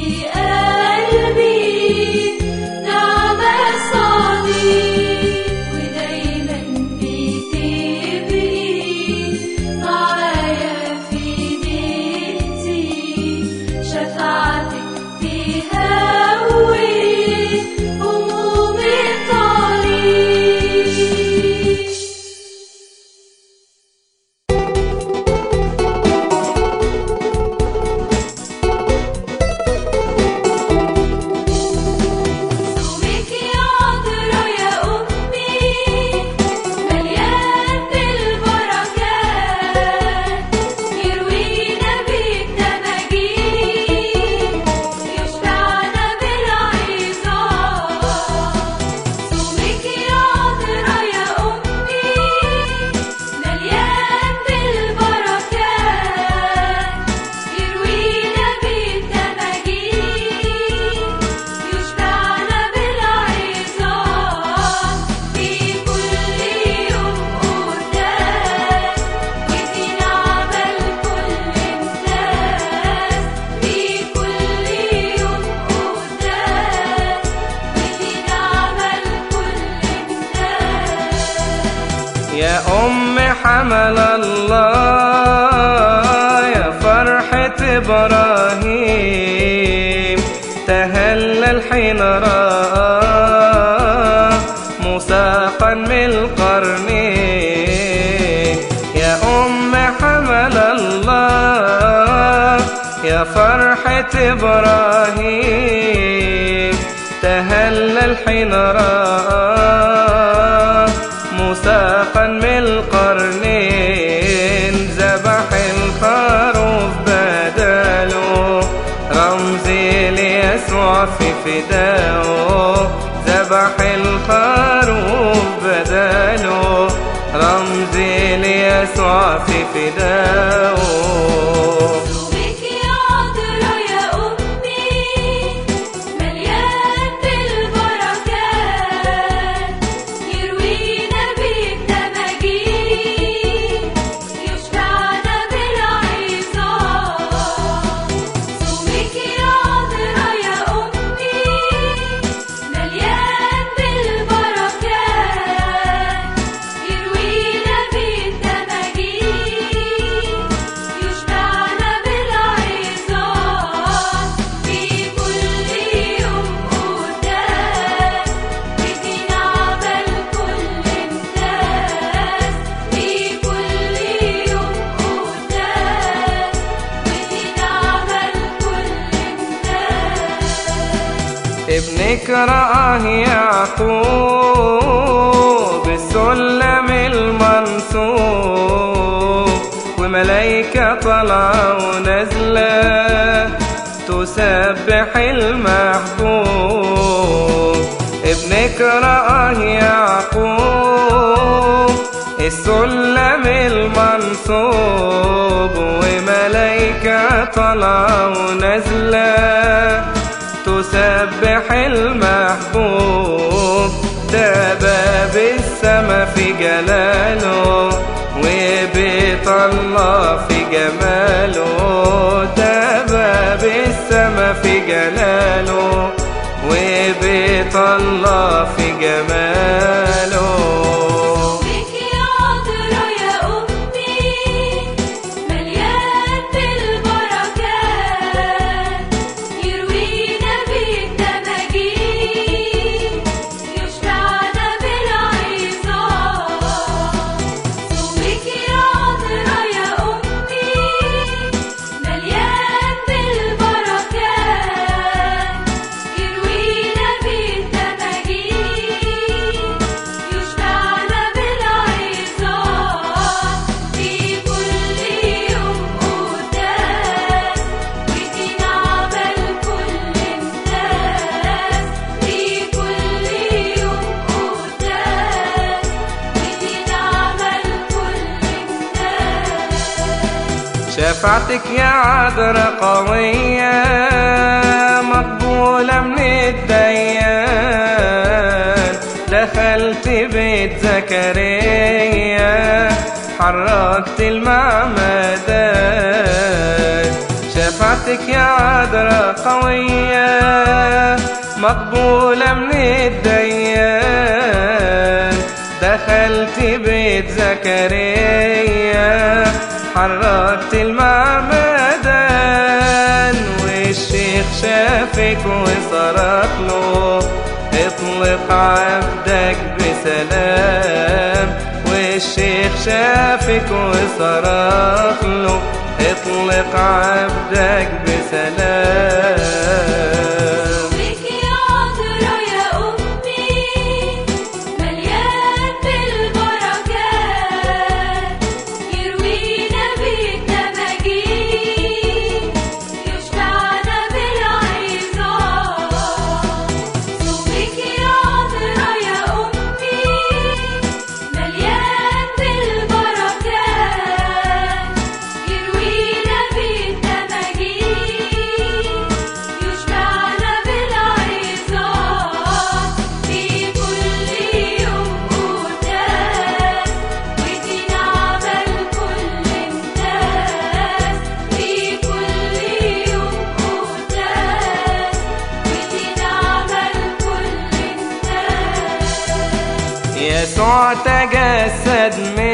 لقلبي نعمة صديق ودايما بتبقي معايا في بيتي شفاعتك تهون هموم الطريق صومك يا عذرا يا أمي مليان بالبركات يروينا بالتماجيد يشبعنا بالعظات صومك يا عذرا يا أمي مليان بالبركات يروينا بالتماجيد يشبعنا بالعظات في كل يوم قداس ودينا عمل كل انسان في كل يوم قداس ودينا عمل كل انسان يا أم حمل الله يا فرحة إبراهيم تهلل حين رأى مساقا من القرنين يا أم حمل الله يا فرحة إبراهيم تهلل حين رأى مساقا من القرنين ذبح الخروف بداله رمزي ليسوع في فداه ذبح الخروف بداله رمزي ليسوع في فداه صومك يا عذرا يا أمي مليان بالبركات يروينا بالتماجيد ابنك رآه يعقوب السلم المنصوب وملايكة طالعة ونازلة تسبح المحبوب ابنك رآه يعقوب السلم المنصوب وملايكة طالعة ونازلة تسبح المحبوب ده باب السما في جلاله وبيت الله في جماله ده باب السما في جلاله وبيت الله في جماله بك يا عذرا يا أمي مليان بالبركات يروينا بالتماجيد يشبعنا بالعظام صومك يا عذرا يا أمي مليان بالبركات يروينا بالتماجيد يشبعنا بالعظام في كل يوم قداس ودينا عمل كل الناس في كل يوم قداس ودينا عمل كل الناس شفاعتك يا عذرا قوية مقبولة من الديان دخلت بيت زكريا حركت المعمدان شفاعتك يا عذرا قوية مقبولة من الديان دخلت بيت زكريا حركت المعمدان والشيخ شافك وصرخ له اطلق عبدك بسلام والشيخ شافك وصرخ له اطلق عبدك بسلام بك يا عذرا يا أمي مليان بالبركات يروينا بالتماجيد يشبعنا بالعظام صومك يا عذرا يا أمي مليان بالبركات يروينا بالتماجيد يشبعنا بالعظام في كل يوم قداس ودينا عمل كل الناس في كل يوم قداس ودينا عمل كل الناس يسوع تجسد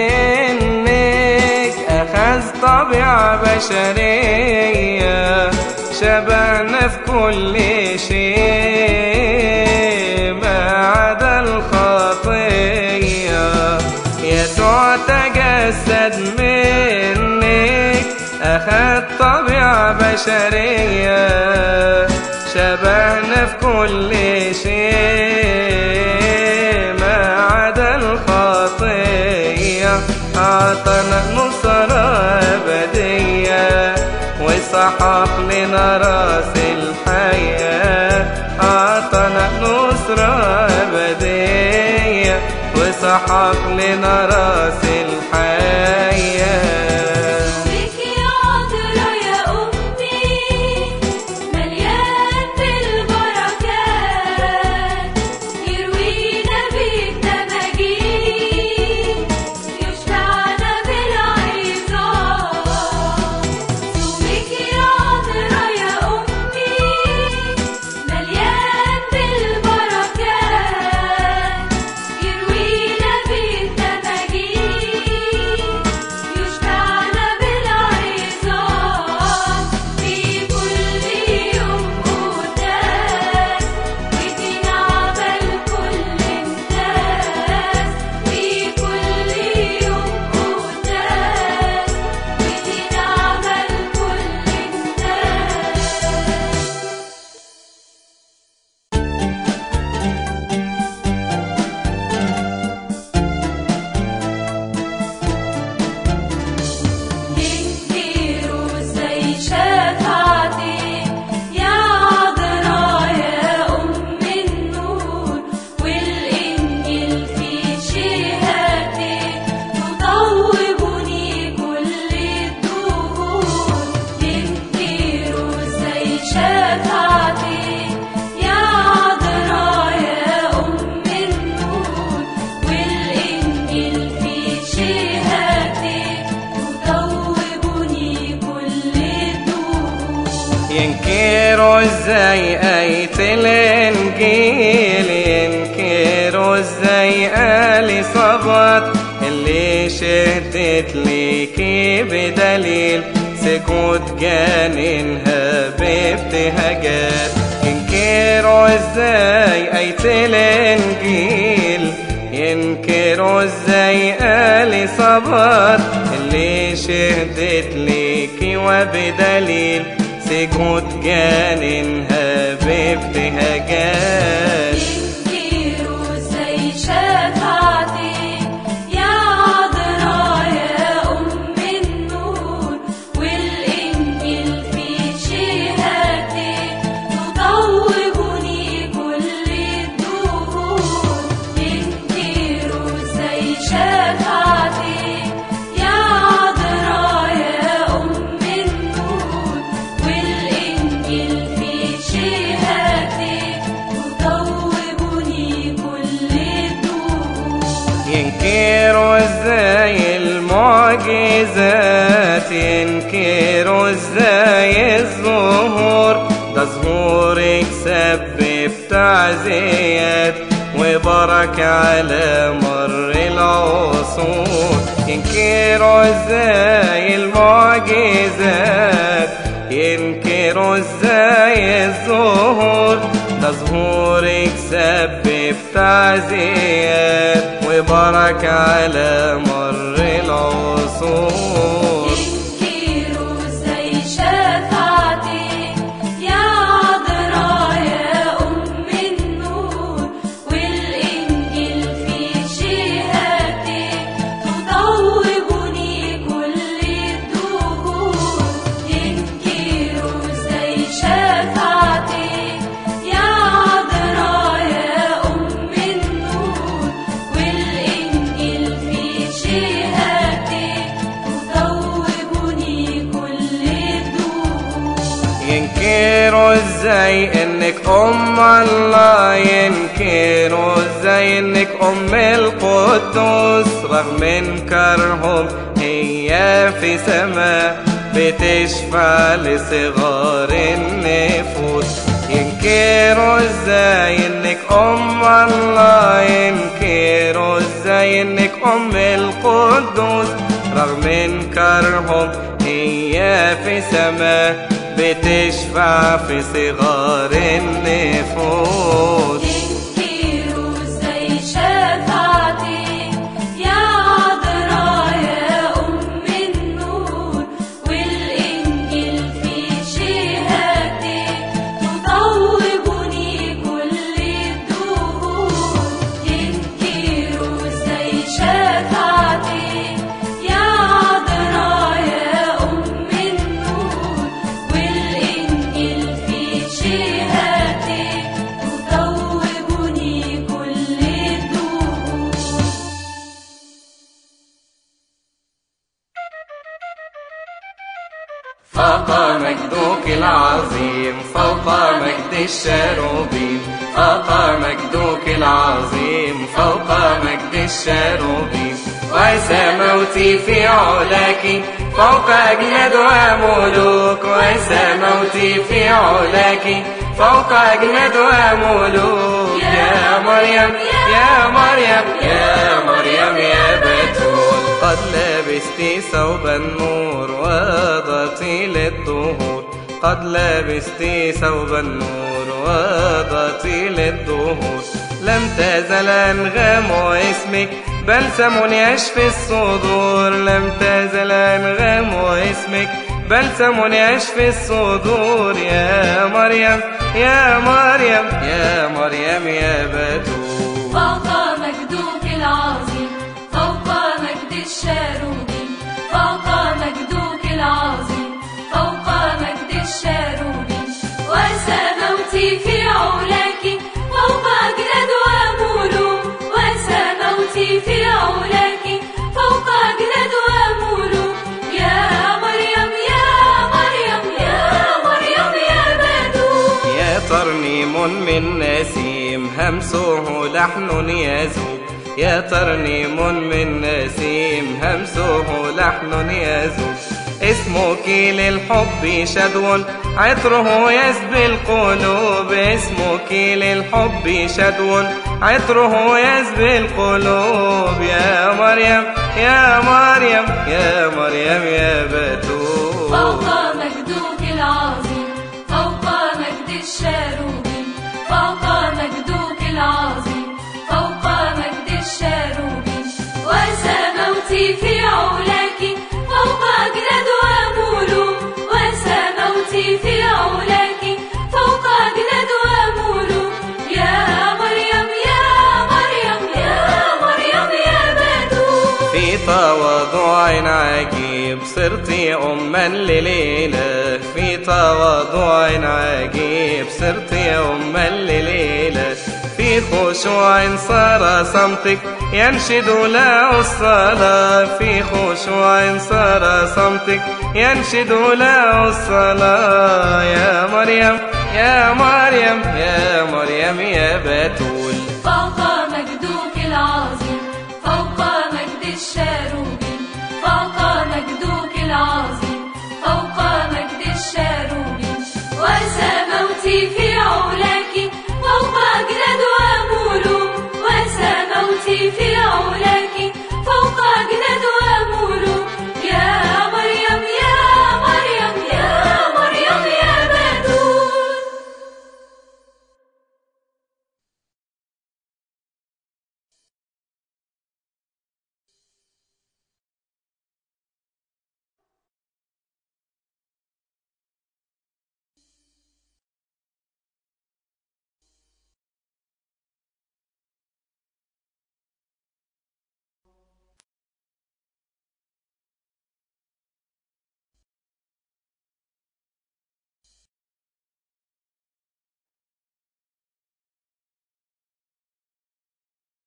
منك أخذ طبيعة بشرية شبهنا في كل شيء ما عدا الخطية يسوع تجسد منك أخذ طبيعة بشرية شبهنا في كل شيء ما عدا الخطية أعطانا نصرة أبدية وسحق لنا راس الحياة أعطانا نصرة أبدية وسحق لنا راس الحياة بك يا عذرا يا أمي مليان بالبركات يروينا بالتماجيد يشبعنا بالعظام صومك يا عذرا يا أمي مليان بالبركات يروينا بالتماجيد ينكروا ازاي آية الانجيل ينكروا ازاي آل صبات اللي شهدت ليكي بدليل سكوت جاننها بابتهاجات ينكروا ازاي آية الانجيل ينكروا ازاي آل صبات اللي شهدت ليكي وبدليل سكوت جاننها بابتهاجات ينكروا زي شفاعتك يا عذراء يا أم النور والإنجيل في شهادتك تطوبني كل الدهور ينكروا زي شفاعتك يا عذراء يا أم النور والإنجيل في شهادتك تطوبني كل الدهور ينكروا ازاي المعجزات ينكروا ازاي الظهور ده ظهورك سبب تعزيات وبركة على مر العصور ينكروا ازاي المعجزات ينكروا ازاي الظهور ده ظهورك سبب تعزيات وبركة على مر العصور ينكروا زي شفاعتك يا عذراء يا أم النور والإنجيل في شهادتك تطوبني كل الدهور ينكروا زي شفاعتك يا عذراء يا أم النور والإنجيل في شهادتك تطوبني كل الدهور ينكروا ازاي انك ام الله ينكروا ازاي انك ام القدوس رغم انكارهم هي في سماء بتشفع لصغار النفوس ينكروا ازاي انك ام الله ينكروا ازاي انك ام القدوس رغم انكارهم هي في سماء بتشفع في صغار النفوس ينكروا زي شفاعتك يا عذراء يا أم النور والإنجيل في شهادتك تطوبني كل الدهور ينكروا زي شفاعتك يا عذراء يا أم النور والإنجيل في شهادتك تطوبني كل الدهور فوق مجدك العظيم فوق مجد الشاروبين فوق مجدك العظيم فوق مجد الشاروبين وسموتي في علاك فوق أجناد وملوك وسموتي في علاك فوق أجناد وملوك يا مريم يا مريم يا مريم يا بتول قد لبست ثوب النور وضعتي للظهور قد لبست ثوب النور وضعتي للظهور لم تزل أنغام اسمك بلسم يشفي الصدور لم تزل أنغام اسمك بلسم يشفي الصدور يا مريم يا مريم يا مريم يا بتول فوق مجدك العظيم فوق مجد الشاروبين فوق مجدك العظيم فوق مجد الشاروبين وسموتي في علاك فوق أجناد وملوك وسموتي في علاك فوق أجناد وملوك يا مريم يا مريم يا مريم يا بدور يا ترنيم من نسيم همسه لحن يذوب يا ترنيم من نسيم همسه لحن يذوب اسمك للحب شدو عطره يسبي القلوب اسمك للحب شدو عطره يسبي القلوب يا مريم يا مريم يا مريم يا بتول فوق مجدك العظيم فوق مجد الشاروبين فوق مجدك العظيم فوق مجد الشاروبين وسموتي في علاك فوق أجناد وملوك وسموتي في علاك فوق أجناد وملوك يا مريم يا مريم يا مريم يا بتول في تواضع عجيب صرت أما لليلة في تواضع عجيب صرت أما لليلة في خشوع صار صمتك ينشد له الصلاة في خشوع صار صمتك ينشد له الصلاة يا مريم يا مريم يا مريم يا بتول فوق مجدك العظيم فوق مجد الشاروبين